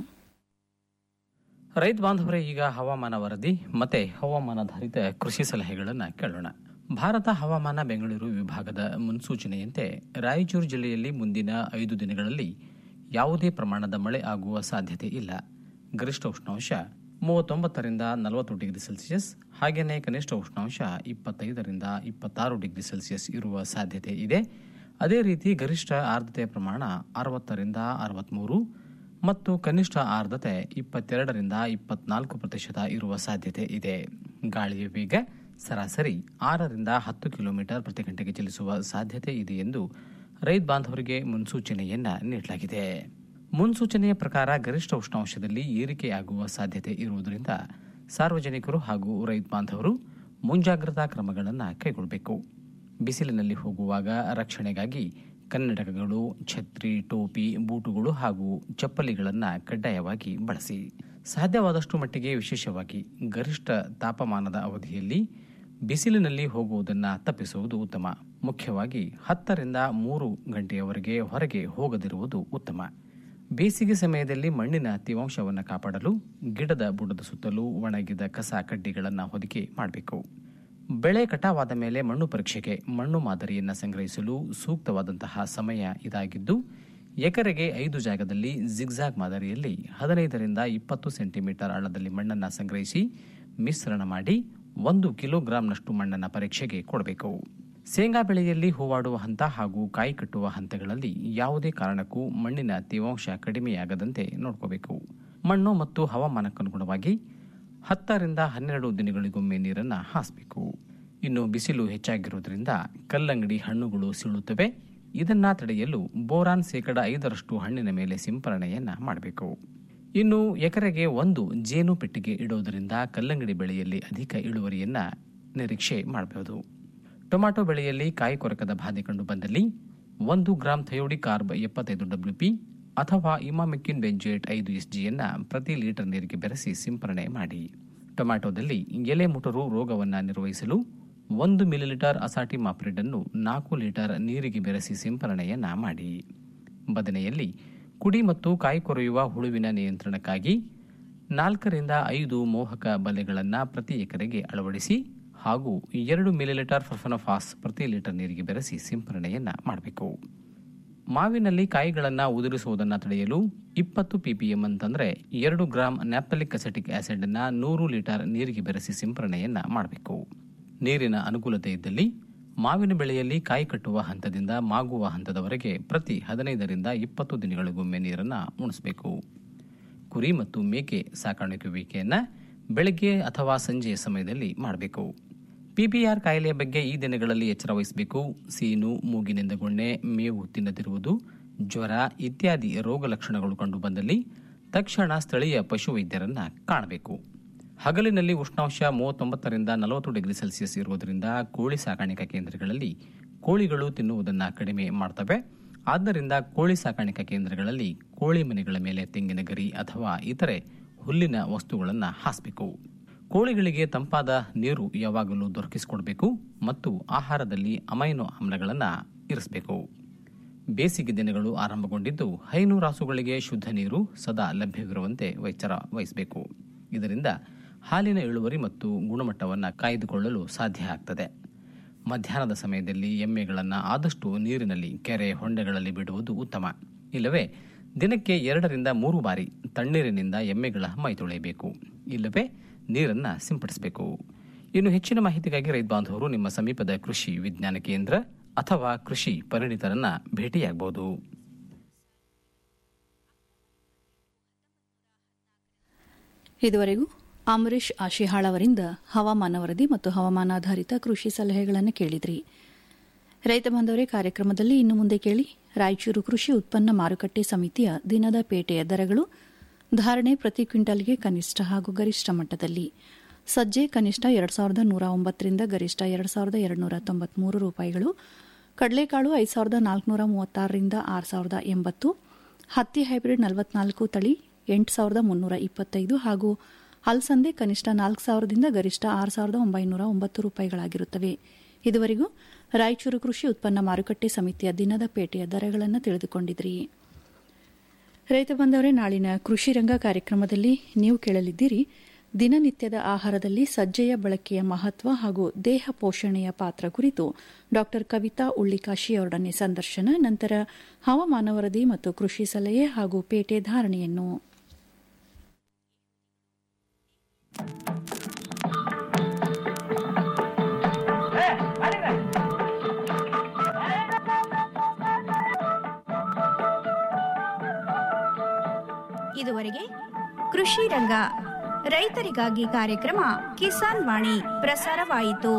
ರೈತ ಬಾಂಧವರೇ ಈಗ ಹವಾಮಾನ ವರದಿ ಮತ್ತೆ ಹವಾಮಾನಾಧಾರಿತ ಕೃಷಿ ಸಲಹೆಗಳನ್ನು ಕೇಳೋಣ ಭಾರತ ಹವಾಮಾನ ಬೆಂಗಳೂರು ವಿಭಾಗದ ಮುನ್ಸೂಚನೆಯಂತೆ ರಾಯಚೂರು ಜಿಲ್ಲೆಯಲ್ಲಿ ಮುಂದಿನ ಐದು ದಿನಗಳಲ್ಲಿ ಯಾವುದೇ ಪ್ರಮಾಣದ ಮಳೆ ಆಗುವ ಸಾಧ್ಯತೆ ಇಲ್ಲ ಗರಿಷ್ಠ ಉಷ್ಣಾಂಶ ಮೂವತ್ತೊಂಬತ್ತರಿಂದ ನಲವತ್ತು ಡಿಗ್ರಿ ಸೆಲ್ಸಿಯಸ್ ಹಾಗೆಯೇ ಕನಿಷ್ಠ ಉಷ್ಣಾಂಶ ಇಪ್ಪತ್ತೈದರಿಂದ ಇಪ್ಪತ್ತಾರು ಡಿಗ್ರಿ ಸೆಲ್ಸಿಯಸ್ ಇರುವ ಸಾಧ್ಯತೆ ಇದೆ ಅದೇ ರೀತಿ ಗರಿಷ್ಠ ಆರ್ದ್ರತೆಯ ಪ್ರಮಾಣ ಅರವತ್ತರಿಂದ ಅರವತ್ತ್ಮೂರು ಮತ್ತು ಕನಿಷ್ಠ ಆರ್ದ್ರತೆ ಇಪ್ಪತ್ತೆರಡರಿಂದ ಇಪ್ಪತ್ನಾಲ್ಕು ಪ್ರತಿಶತ ಇರುವ ಸಾಧ್ಯತೆ ಇದೆ ಗಾಳಿಯ ವೇಗ ಸರಾಸರಿ ಆರರಿಂದ ಹತ್ತು ಕಿಲೋಮೀಟರ್ ಪ್ರತಿ ಗಂಟೆಗೆ ಚಲಿಸುವ ಸಾಧ್ಯತೆ ಇದೆ ಎಂದು ರೈತ ಬಾಂಧವರಿಗೆ ಮುನ್ಸೂಚನೆಯನ್ನ ನೀಡಲಾಗಿದೆ ಮುನ್ಸೂಚನೆಯ ಪ್ರಕಾರ ಗರಿಷ್ಠ ಉಷ್ಣಾಂಶದಲ್ಲಿ ಏರಿಕೆಯಾಗುವ ಸಾಧ್ಯತೆ ಇರುವುದರಿಂದ ಸಾರ್ವಜನಿಕರು ಹಾಗೂ ರೈತ ಬಾಂಧವರು ಮುಂಜಾಗ್ರತಾ ಕ್ರಮಗಳನ್ನು ಕೈಗೊಳ್ಳಬೇಕು ಬಿಸಿಲಿನಲ್ಲಿ ಹೋಗುವಾಗ ರಕ್ಷಣೆಗಾಗಿ ಕನ್ನಡಕಗಳು ಛತ್ರಿ ಟೋಪಿ ಬೂಟುಗಳು ಹಾಗೂ ಚಪ್ಪಲಿಗಳನ್ನು ಕಡ್ಡಾಯವಾಗಿ ಬಳಸಿ ಸಾಧ್ಯವಾದಷ್ಟು ಮಟ್ಟಿಗೆ ವಿಶೇಷವಾಗಿ ಗರಿಷ್ಠ ತಾಪಮಾನದ ಅವಧಿಯಲ್ಲಿ ಬಿಸಿಲಿನಲ್ಲಿ ಹೋಗುವುದನ್ನು ತಪ್ಪಿಸುವುದು ಉತ್ತಮ ಮುಖ್ಯವಾಗಿ ಹತ್ತರಿಂದ ಮೂರು ಗಂಟೆಯವರೆಗೆ ಹೊರಗೆ ಹೋಗದಿರುವುದು ಉತ್ತಮ ಬೇಸಿಗೆ ಸಮಯದಲ್ಲಿ ಮಣ್ಣಿನ ತೇವಾಂಶವನ್ನು ಕಾಪಾಡಲು ಗಿಡದ ಬುಡದ ಸುತ್ತಲೂ ಒಣಗಿದ ಕಸ ಕಡ್ಡಿಗಳನ್ನು ಹೊದಿಕೆ ಮಾಡಬೇಕು ಬೆಳೆ ಕಟಾವಾದ ಮೇಲೆ ಮಣ್ಣು ಪರೀಕ್ಷೆಗೆ ಮಣ್ಣು ಮಾದರಿಯನ್ನು ಸಂಗ್ರಹಿಸಲು ಸೂಕ್ತವಾದಂತಹ ಸಮಯ ಇದಾಗಿದ್ದು ಎಕರೆಗೆ ಐದು ಜಾಗದಲ್ಲಿ ಜಿಗ್ಜಾಗ್ ಮಾದರಿಯಲ್ಲಿ ಹದಿನೈದರಿಂದ ಇಪ್ಪತ್ತು ಸೆಂಟಿಮೀಟರ್ ಆಳದಲ್ಲಿ ಮಣ್ಣನ್ನು ಸಂಗ್ರಹಿಸಿ ಮಿಶ್ರಣ ಮಾಡಿ ಒಂದು ಕಿಲೋಗ್ರಾಂನಷ್ಟು ಮಣ್ಣನ್ನು ಪರೀಕ್ಷೆಗೆ ಕೊಡಬೇಕು ಶೇಂಗಾ ಬೆಳೆಯಲ್ಲಿ ಹೂವಾಡುವ ಹಂತ ಹಾಗೂ ಕಾಯಿ ಕಟ್ಟುವ ಹಂತಗಳಲ್ಲಿ ಯಾವುದೇ ಕಾರಣಕ್ಕೂ ಮಣ್ಣಿನ ತೇವಾಂಶ ಕಡಿಮೆಯಾಗದಂತೆ ನೋಡ್ಕೋಬೇಕು ಮಣ್ಣು ಮತ್ತು ಹವಾಮಾನಕ್ಕನುಗುಣವಾಗಿ ಹತ್ತರಿಂದ ಹನ್ನೆರಡು ದಿನಗಳಿಗೊಮ್ಮೆ ನೀರನ್ನು ಹಾಸಬೇಕು ಇನ್ನು ಬಿಸಿಲು ಹೆಚ್ಚಾಗಿರುವುದರಿಂದ ಕಲ್ಲಂಗಡಿ ಹಣ್ಣುಗಳು ಸೀಳುತ್ತವೆ ಇದನ್ನ ತಡೆಯಲು ಬೋರಾನ್ ಶೇಕಡ ಐದರಷ್ಟು ಹಣ್ಣಿನ ಮೇಲೆ ಸಿಂಪರಣೆಯನ್ನ ಮಾಡಬೇಕು ಇನ್ನು ಎಕರೆಗೆ ಒಂದು ಜೇನು ಪೆಟ್ಟಿಗೆ ಇಡುವುದರಿಂದ ಕಲ್ಲಂಗಡಿ ಬೆಳೆಯಲ್ಲಿ ಅಧಿಕ ಇಳುವರಿಯನ್ನ ನಿರೀಕ್ಷೆ ಮಾಡಬಹುದು ಟೊಮ್ಯಾಟೊ ಬೆಳೆಯಲ್ಲಿ ಕಾಯಿ ಕೊರಕದ ಬಾಧೆ ಕಂಡು ಬಂದಲ್ಲಿ ಒಂದು ಗ್ರಾಂ ಥಯೋಡಿ ಕಾರ್ಬ್ ಎಪ್ಪತ್ತೈದು ಡಬ್ಲ್ಯೂಪಿ ಅಥವಾ ಇಮಾಮಿಕ್ಕಿನ್ ಬೆಂಜೇಟ್ ಐದು ಎಸ್ಜಿಯನ್ನ ಪ್ರತಿ ಲೀಟರ್ ನೀರಿಗೆ ಬೆರೆಸಿ ಸಿಂಪರಣೆ ಮಾಡಿ ಟೊಮ್ಯಾಟೊದಲ್ಲಿ ಎಲೆ ಮುಟರು ರೋಗವನ್ನು ನಿರ್ವಹಿಸಲು ಒಂದು ಮಿಲಿಲೀಟರ್ ಅಸಾಟಿ ಮಾಪ್ರಿಡ್ ಅನ್ನು ನಾಲ್ಕು ಲೀಟರ್ ನೀರಿಗೆ ಬೆರೆಸಿ ಸಿಂಪರಣೆಯನ್ನ ಮಾಡಿ ಬದನೆಯಲ್ಲಿ ಕುಡಿ ಮತ್ತು ಕಾಯಿ ಕೊರೆಯುವ ಹುಳುವಿನ ನಿಯಂತ್ರಣಕ್ಕಾಗಿ ನಾಲ್ಕರಿಂದ ಐದು ಮೋಹಕ ಬಲೆಗಳನ್ನು ಪ್ರತಿ ಎಕರೆಗೆ ಅಳವಡಿಸಿ ಹಾಗೂ ಎರಡು ಮಿಲಿಲೀಟರ್ ಫರ್ಫನಫಾಸ್ ಪ್ರತಿ ಲೀಟರ್ ನೀರಿಗೆ ಬೆರೆಸಿ ಸಿಂಪರಣೆಯನ್ನ ಮಾಡಬೇಕು ಮಾವಿನಲ್ಲಿ ಕಾಯಿಗಳನ್ನು ಉದುರಿಸುವುದನ್ನು ತಡೆಯಲು ಇಪ್ಪತ್ತು ಪಿಪಿಎಂ ಅಂತಂದ್ರೆ ಎರಡು ಗ್ರಾಂ ನ್ಯಾಪ್ತಲಿಕ್ ಅಸೆಟಿಕ್ ಆಸಿಡ್ ಅನ್ನ ನೂರು ಲೀಟರ್ ನೀರಿಗೆ ಬೆರೆಸಿ ಸಿಂಪರಣೆಯನ್ನ ಮಾಡಬೇಕು ನೀರಿನ ಅನುಕೂಲತೆ ಇದ್ದಲ್ಲಿ ಮಾವಿನ ಬೆಳೆಯಲ್ಲಿ ಕಾಯಿ ಕಟ್ಟುವ ಹಂತದಿಂದ ಮಾಗುವ ಹಂತದವರೆಗೆ ಪ್ರತಿ ಹದಿನೈದರಿಂದ ಇಪ್ಪತ್ತು ದಿನಗಳಿಗೊಮ್ಮೆ ನೀರನ್ನು ಉಣಿಸಬೇಕು ಕುರಿ ಮತ್ತು ಮೇಕೆ ಸಾಕಾಣಿಕೆಯುವಿಕೆಯನ್ನು ಬೆಳಗ್ಗೆ ಅಥವಾ ಸಂಜೆಯ ಸಮಯದಲ್ಲಿ ಮಾಡಬೇಕು ಪಿಪಿಆರ್ ಕಾಯಿಲೆಯ ಬಗ್ಗೆ ಈ ದಿನಗಳಲ್ಲಿ ಎಚ್ಚರ ವಹಿಸಬೇಕು ಸೀನು ಮೂಗಿನಿಂದ ಗೊಣ್ಣೆ ಮೇವು ತಿನ್ನದಿರುವುದು ಜ್ವರ ಇತ್ಯಾದಿ ರೋಗ ಲಕ್ಷಣಗಳು ಕಂಡುಬಂದಲ್ಲಿ ತಕ್ಷಣ ಸ್ಥಳೀಯ ಪಶುವೈದ್ಯರನ್ನ ಕಾಣಬೇಕು ಹಗಲಿನಲ್ಲಿ ಉಷ್ಣಾಂಶ ಮೂವತ್ತೊಂಬತ್ತರಿಂದ ನಲವತ್ತು ಡಿಗ್ರಿ ಸೆಲ್ಸಿಯಸ್ ಇರುವುದರಿಂದ ಕೋಳಿ ಸಾಕಾಣಿಕಾ ಕೇಂದ್ರಗಳಲ್ಲಿ ಕೋಳಿಗಳು ತಿನ್ನುವುದನ್ನು ಕಡಿಮೆ ಮಾಡ್ತವೆ ಆದ್ದರಿಂದ ಕೋಳಿ ಸಾಕಾಣಿಕಾ ಕೇಂದ್ರಗಳಲ್ಲಿ ಕೋಳಿ ಮನೆಗಳ ಮೇಲೆ ತೆಂಗಿನ ಗರಿ ಅಥವಾ ಇತರೆ ಹುಲ್ಲಿನ ವಸ್ತುಗಳನ್ನು ಹಾಸಬೇಕು ಕೋಳಿಗಳಿಗೆ ತಂಪಾದ ನೀರು ಯಾವಾಗಲೂ ದೊರಕಿಸಿಕೊಡಬೇಕು ಮತ್ತು ಆಹಾರದಲ್ಲಿ ಅಮೈನೋ ಆಮ್ಲಗಳನ್ನು ಇರಿಸಬೇಕು ಬೇಸಿಗೆ ದಿನಗಳು ಆರಂಭಗೊಂಡಿದ್ದು ಹೈನುರಾಸುಗಳಿಗೆ ಶುದ್ಧ ನೀರು ಸದಾ ಲಭ್ಯವಿರುವಂತೆ ಎಚ್ಚರ ವಹಿಸಬೇಕು ಇದರಿಂದ ಹಾಲಿನ ಇಳುವರಿ ಮತ್ತು ಗುಣಮಟ್ಟವನ್ನು ಕಾಯ್ದುಕೊಳ್ಳಲು ಸಾಧ್ಯ ಆಗ್ತದೆ ಮಧ್ಯಾಹ್ನದ ಸಮಯದಲ್ಲಿ ಎಮ್ಮೆಗಳನ್ನು ಆದಷ್ಟು ನೀರಿನಲ್ಲಿ ಕೆರೆ ಹೊಂಡೆಗಳಲ್ಲಿ ಬಿಡುವುದು ಉತ್ತಮ ಇಲ್ಲವೇ ದಿನಕ್ಕೆ ಎರಡರಿಂದ ಮೂರು ಬಾರಿ ತಣ್ಣೀರಿನಿಂದ ಎಮ್ಮೆಗಳ ಮೈ ತೊಳೆಯಬೇಕು ಇಲ್ಲವೇ ನೀರನ್ನು ಸಿಂಪಡಿಸಬೇಕು ಇನ್ನು ಹೆಚ್ಚಿನ ಮಾಹಿತಿಗಾಗಿ ರೈತ ಬಾಂಧವರು ನಿಮ್ಮ ಸಮೀಪದ ಕೃಷಿ ವಿಜ್ಞಾನ ಕೇಂದ್ರ ಅಥವಾ ಕೃಷಿ ಪರಿಣಿತರನ್ನ ಭೇಟಿಯಾಗಬಹುದು ಇದುವರೆಗೂ ಅಂಬರೀಶ್ ಆಶಿಹಾಳ್ ಅವರಿಂದ ಹವಾಮಾನ ವರದಿ ಮತ್ತು ಹವಾಮಾನಾಧಾರಿತ ಕೃಷಿ ಸಲಹೆಗಳನ್ನು ಕೇಳಿದ್ರಿ ರೈತ ಬಾಂಧವರೇ ಕಾರ್ಯಕ್ರಮದಲ್ಲಿ ಇನ್ನು ಮುಂದೆ ಕೇಳಿ ರಾಯಚೂರು ಕೃಷಿ ಉತ್ಪನ್ನ ಮಾರುಕಟ್ಟೆ ಸಮಿತಿಯ ದಿನದ ಪೇಟೆಯ ದರಗಳು ಧಾರಣೆ ಪ್ರತಿ ಕ್ವಿಂಟಲ್ಗೆ ಕನಿಷ್ಠ ಹಾಗೂ ಗರಿಷ್ಠ ಮಟ್ಟದಲ್ಲಿ ಸಜ್ಜೆ ಕನಿಷ್ಠ ಎರಡು ಸಾವಿರದ ನೂರ ಒಂಬತ್ತರಿಂದ ಗರಿಷ್ಠ ಎರಡು ಸಾವಿರದ ಎರಡುನೂರ ತೊಂಬತ್ಮೂರು ರೂಪಾಯಿಗಳು ಕಡಲೆಕಾಳು ಐದು ಸಾವಿರದ ನಾಲ್ಕುನೂರ ಮೂವತ್ತಾರರಿಂದ ಆರು ಸಾವಿರದ ಎಂಬತ್ತು ಹತ್ತಿ ಹೈಬ್ರಿಡ್ ನಲವತ್ನಾಲ್ಕು ತಳಿ ಎಂಟು ಸಾವಿರದ ಮುನ್ನೂರ ಇಪ್ಪತ್ತೈದು ಹಾಗೂ ಅಲಸಂದೆ ಕನಿಷ್ಠ ನಾಲ್ಕು ಸಾವಿರದಿಂದ ಗರಿಷ್ಠ ಆರು ಸಾವಿರದ ಒಂಬೈನೂರ ಒಂಬತ್ತು ರೂಪಾಯಿಗಳಾಗಿರುತ್ತವೆ ಇದುವರೆಗೂ ರಾಯಚೂರು ಕೃಷಿ ಉತ್ಪನ್ನ ಮಾರುಕಟ್ಟೆ ಸಮಿತಿಯ ದಿನದ ಪೇಟೆಯ ದರಗಳನ್ನು ತಿಳಿದುಕೊಂಡಿದ್ರಿ ರೈತ ಬಂದವರೇ ನಾಳಿನ ಕೃಷಿ ರಂಗ ಕಾರ್ಯಕ್ರಮದಲ್ಲಿ ನೀವು ಕೇಳಲಿದ್ದೀರಿ ದಿನನಿತ್ಯದ ಆಹಾರದಲ್ಲಿ ಸಜ್ಜೆಯ ಬಳಕೆಯ ಮಹತ್ವ ಹಾಗೂ ದೇಹ ಪೋಷಣೆಯ ಪಾತ್ರ ಕುರಿತು ಡಾ ಕವಿತಾ ಉಳ್ಳಿಕಾಶಿ ಅವರೊಡನೆ ಸಂದರ್ಶನ ನಂತರ ಹವಾಮಾನ ವರದಿ ಮತ್ತು ಕೃಷಿ ಸಲಹೆ ಹಾಗೂ ಪೇಟೆ ಧಾರಣೆಯನ್ನು ಇದುವರೆಗೆ ಕೃಷಿ ರಂಗ ರೈತರಿಗಾಗಿ ಕಾರ್ಯಕ್ರಮ ಕಿಸಾನ್ ವಾಣಿ ಪ್ರಸಾರವಾಯಿತು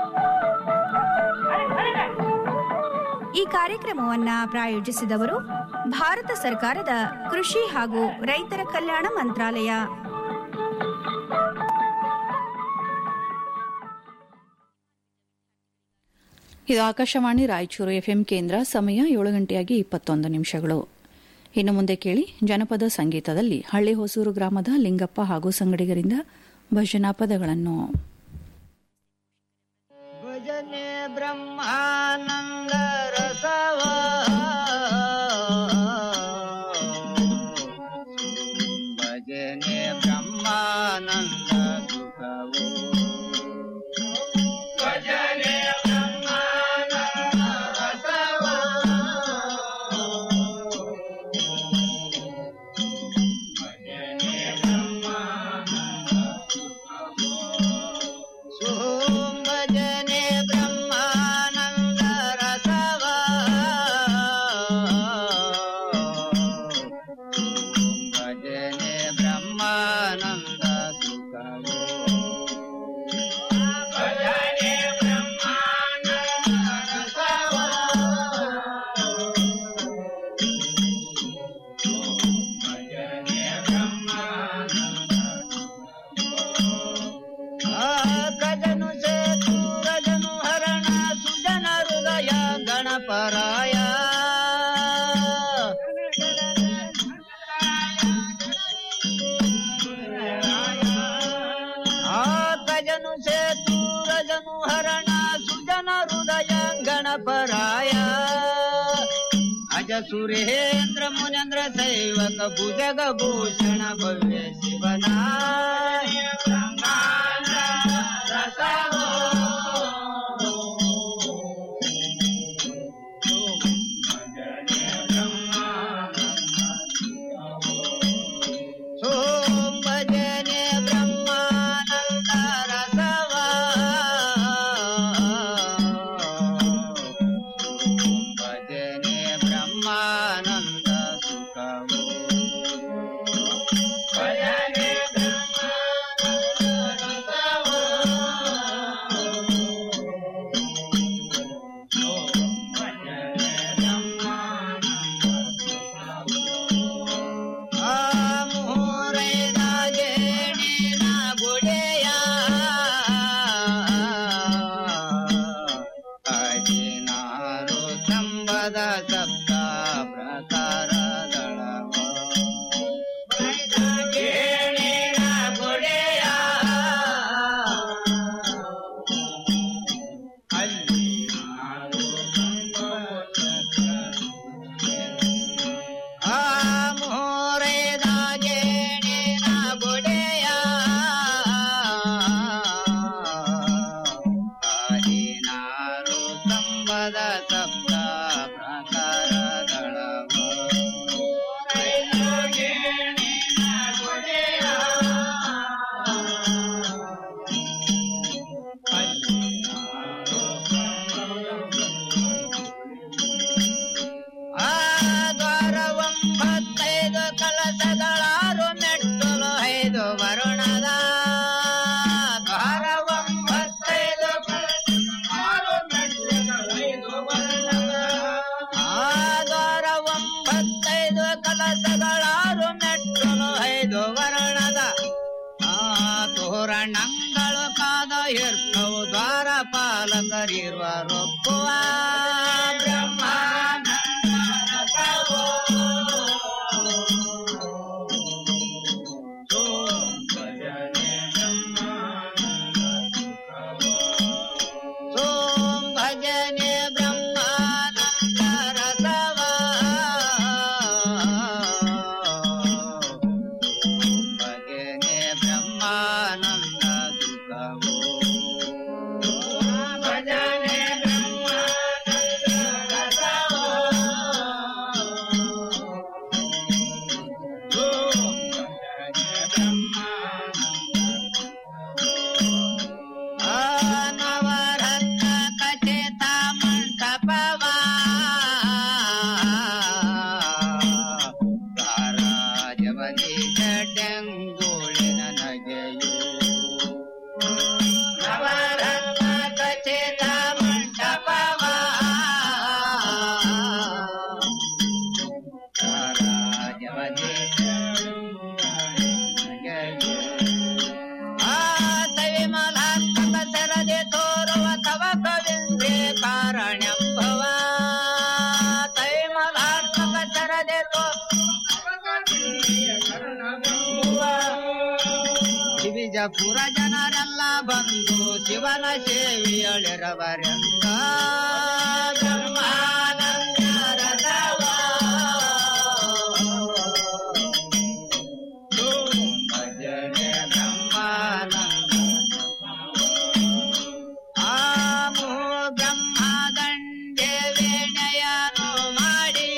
ಈ ಕಾರ್ಯಕ್ರಮವನ್ನ ಪ್ರಾಯೋಜಿಸಿದವರು ಭಾರತ ಸರ್ಕಾರದ ಕೃಷಿ ಹಾಗೂ ರೈತರ ಕಲ್ಯಾಣ ಮಂತ್ರಾಲಯ ಇದು ಆಕಾಶವಾಣಿ ರಾಯಚೂರು ಎಫ್ಎಂ ಕೇಂದ್ರ ಸಮಯ ಏಳು ಗಂಟೆಯಾಗಿ ಇಪ್ಪತ್ತೊಂದು ನಿಮಿಷಗಳು ಇನ್ನು ಮುಂದೆ ಕೇಳಿ ಜನಪದ ಸಂಗೀತದಲ್ಲಿ ಹಳ್ಳಿ ಹೊಸೂರು ಗ್ರಾಮದ ಲಿಂಗಪ್ಪ ಹಾಗೂ ಸಂಗಡಿಗರಿಂದ ಭಜನಾ ಪದಗಳನ್ನು ಭಜನೆ ಬ್ರಹ್ಮಾನಂದ ರಸವ ಭಜನೆ ಬ್ರಹ್ಮಾನಂದ ಸುಖವು ಭಜನೆ ಬ್ರಹ್ಮಾನಂದ ರಸವ ಭಜನೆ ಬ್ರಹ್ಮಾನಂದ ಸುಖವು ಭಜನೆ ಬ್ರಹ್ಮಾನಂದ ರಸವ ಭಜನೆ ಬ್ರಹ್ಮಾನಂದ ಸುಖವು ಭಜನೆ ಬ್ರಹ್ಮಾನಂದ ರಸವ ಭಜನೆ ಬ್ರಹ್ಮಾನಂದ ಗಜನು ಸೇತು ಗಜನು ಹರಣ ಸುಜನ ಹೃದಯ ಗಣಪರಾಯ ಆ ಗಜನು ಸೇತು ಗಜನು ಹರಣ ಸುಜನ ಹೃದಯ ಗಣಪರಾಯ ಅಜ ಸುರೇಂದ್ರ ಮುನೇಂದ್ರ ಸೈವಕ ಭುಜಗ ಭೂಷಣ ಭವ್ಯ ಶಿವನಾಯ ಸೋಂ ಭಜನೆ ಬ್ರಹ್ಮಾನಂದ ರಸವ ಭಜನೆ ಬ್ರಹ್ಮಾನಂದ ಸುಖವು ಭಜನೆ ಬ್ರಹ್ಮಾನಂದ ರಸವ ಭಜನೆ ಬ್ರಹ್ಮಾನಂದ ಆ ಮುಹೂರೈದ ಜೇಡಿನ ಗುಡೆಯ ಹದಿನಾರು ಕಂಬದ ಸಪ್ತ ಪ್ರಕಾರದಳವ ಜೇಡಿನ ಗುಡೆಯ ಹದಿನಾರು ಆ ಮೋರೆದ ಜೇಡಿನ ಗುಡೆಯ ಹದಿನಾರು ಕಲಸಗಳಾರು ಮೆಟ್ಟಲು ಐದು ವರುಣದ ದ್ವಾರ ಒಂಬತ್ತೈದು ಆರು ಮೆಟ್ಟಲುಗಳೈದು ವರ್ಣದ. ಆ ದ್ವಾರ ಒಂಬತ್ತೈದು ಕಲಸಗಳಾರು ಮೆಟ್ಟಲು ಐದು ವರ್ಣದ ಆ ತೋರಣಗಳು ಕಾದ ಇರ್ತವು ದ್ವಾರ ಪಾಲಕರಿರುವ ರೊಪ್ಪುವ ಸೋಂ ಭಜನೆ ಬ್ರಹ್ಮಾನಂದ ರಸವ ಭಜನೆ ಬ್ರಹ್ಮಾನಂದ ಸುಖವೋ ಭಜನೆ ಬ್ರಹ್ಮಾನಂದ ರಸವೋ ಸೋಂ ಭಜನೆ ಬ್ರಹ್ಮಾನಂದ ನವರತ್ನ ಕಚಿತ ಮಂಟಪವ ರಾಜವನಿ ಜಡ್ಡೆಂಗುಳಿನ ನಗೆಯು ನವರತ್ನ ಕಚಿತ ಮಂಟಪವ ರಾಜವನಿ ನಗೆಯು ಆತವಿ ಮಲಾತ್ಮಕ ಸರದೆ ತೋರುವ ತವ ಕವಿಂದ್ರೇ ಕಾರಣೆಂಬವ ತವಿ ಮಲಾತ್ಮಕ ಸರದೆ ಶಿವಿಜಪುರ ಜನರೆಲ್ಲ ಬಂದು ಶಿವನ ಸೇವೆಯಳಿರವರೆಂದ ಬ್ರಹ್ಮಾನಂದ ರಥವ ಭಜನೆ ಬ್ರಹ್ಮಾನಂದ ಆಮೋ ಬ್ರಹ್ಮದಂಡೆ ವೇಣೆಯನು ಮಾಡಿ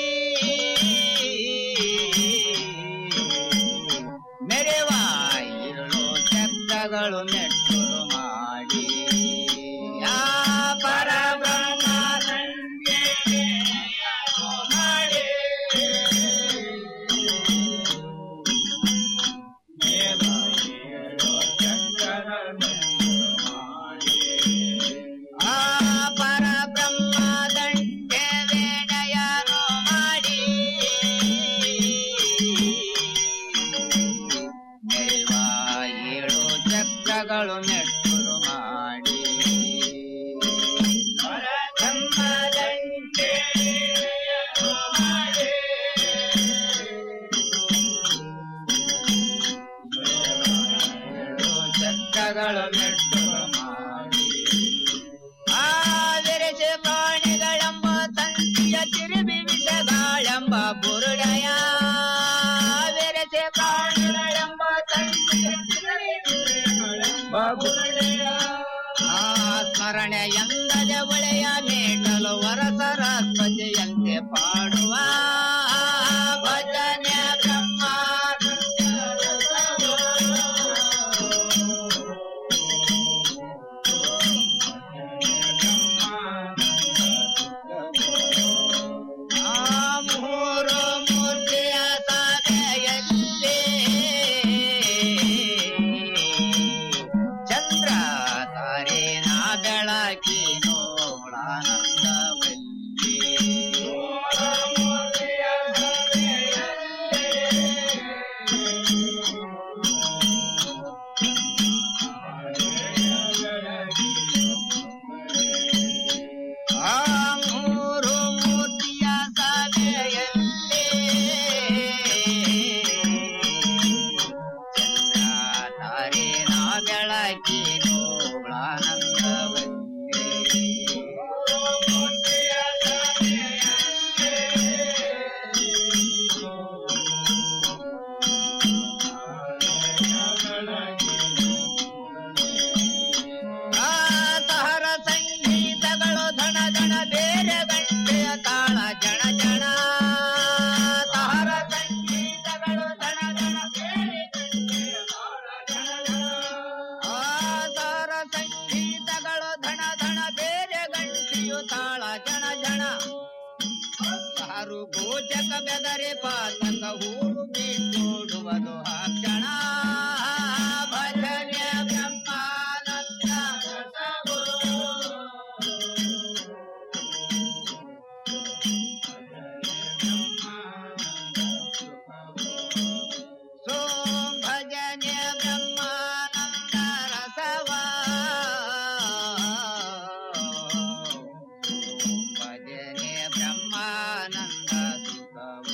ಮೆರೆವ ಇರುಳು ಚಕ್ರಗಳು ಮೆಟ್ಟುರು ಮಾಡಿ ಆ ಪರ ಬ್ರಹ್ಮದಂಡೆ ವೇಣೆಯನು ಮಾಡಿ ಆ ಪರ ಬ್ರಹ್ಮದಂಡೆ ವೇಣೆಯನು ಮಾಡಿ ಮೆರೆವ ಏಳು ಚಕ್ರಗಳು ನೆಟ್ಟುರು ಮಾಡಿ ಪರ ಬ್ರಹ್ಮದಂಡೆ ವೇಣೆಯನು ಮಾಡಿ ಚಕ್ರಗಳು ನೆಟ್ಟುರು ಮಾಡಿ ಆದರಿಸಿ ಪ್ರಾಣಿಗಳೆಂಬ ತಂತಿಯ ತಿರುಬಿ ವಿಷಗಾಳೆಂಬ ಬುರುಡೆಯ ಬೆರೆಸಿ ಪ್ರಾಣಿಗಳೆಂಬ ತಂತಿಯ ತಿರುಬಿ ವಿಷಗಾಳೆಂಬ ಬುರುಡೆಯ ಆ ಸ್ಮರಣೆ ಎಂದದೆ ಒಳೆಯ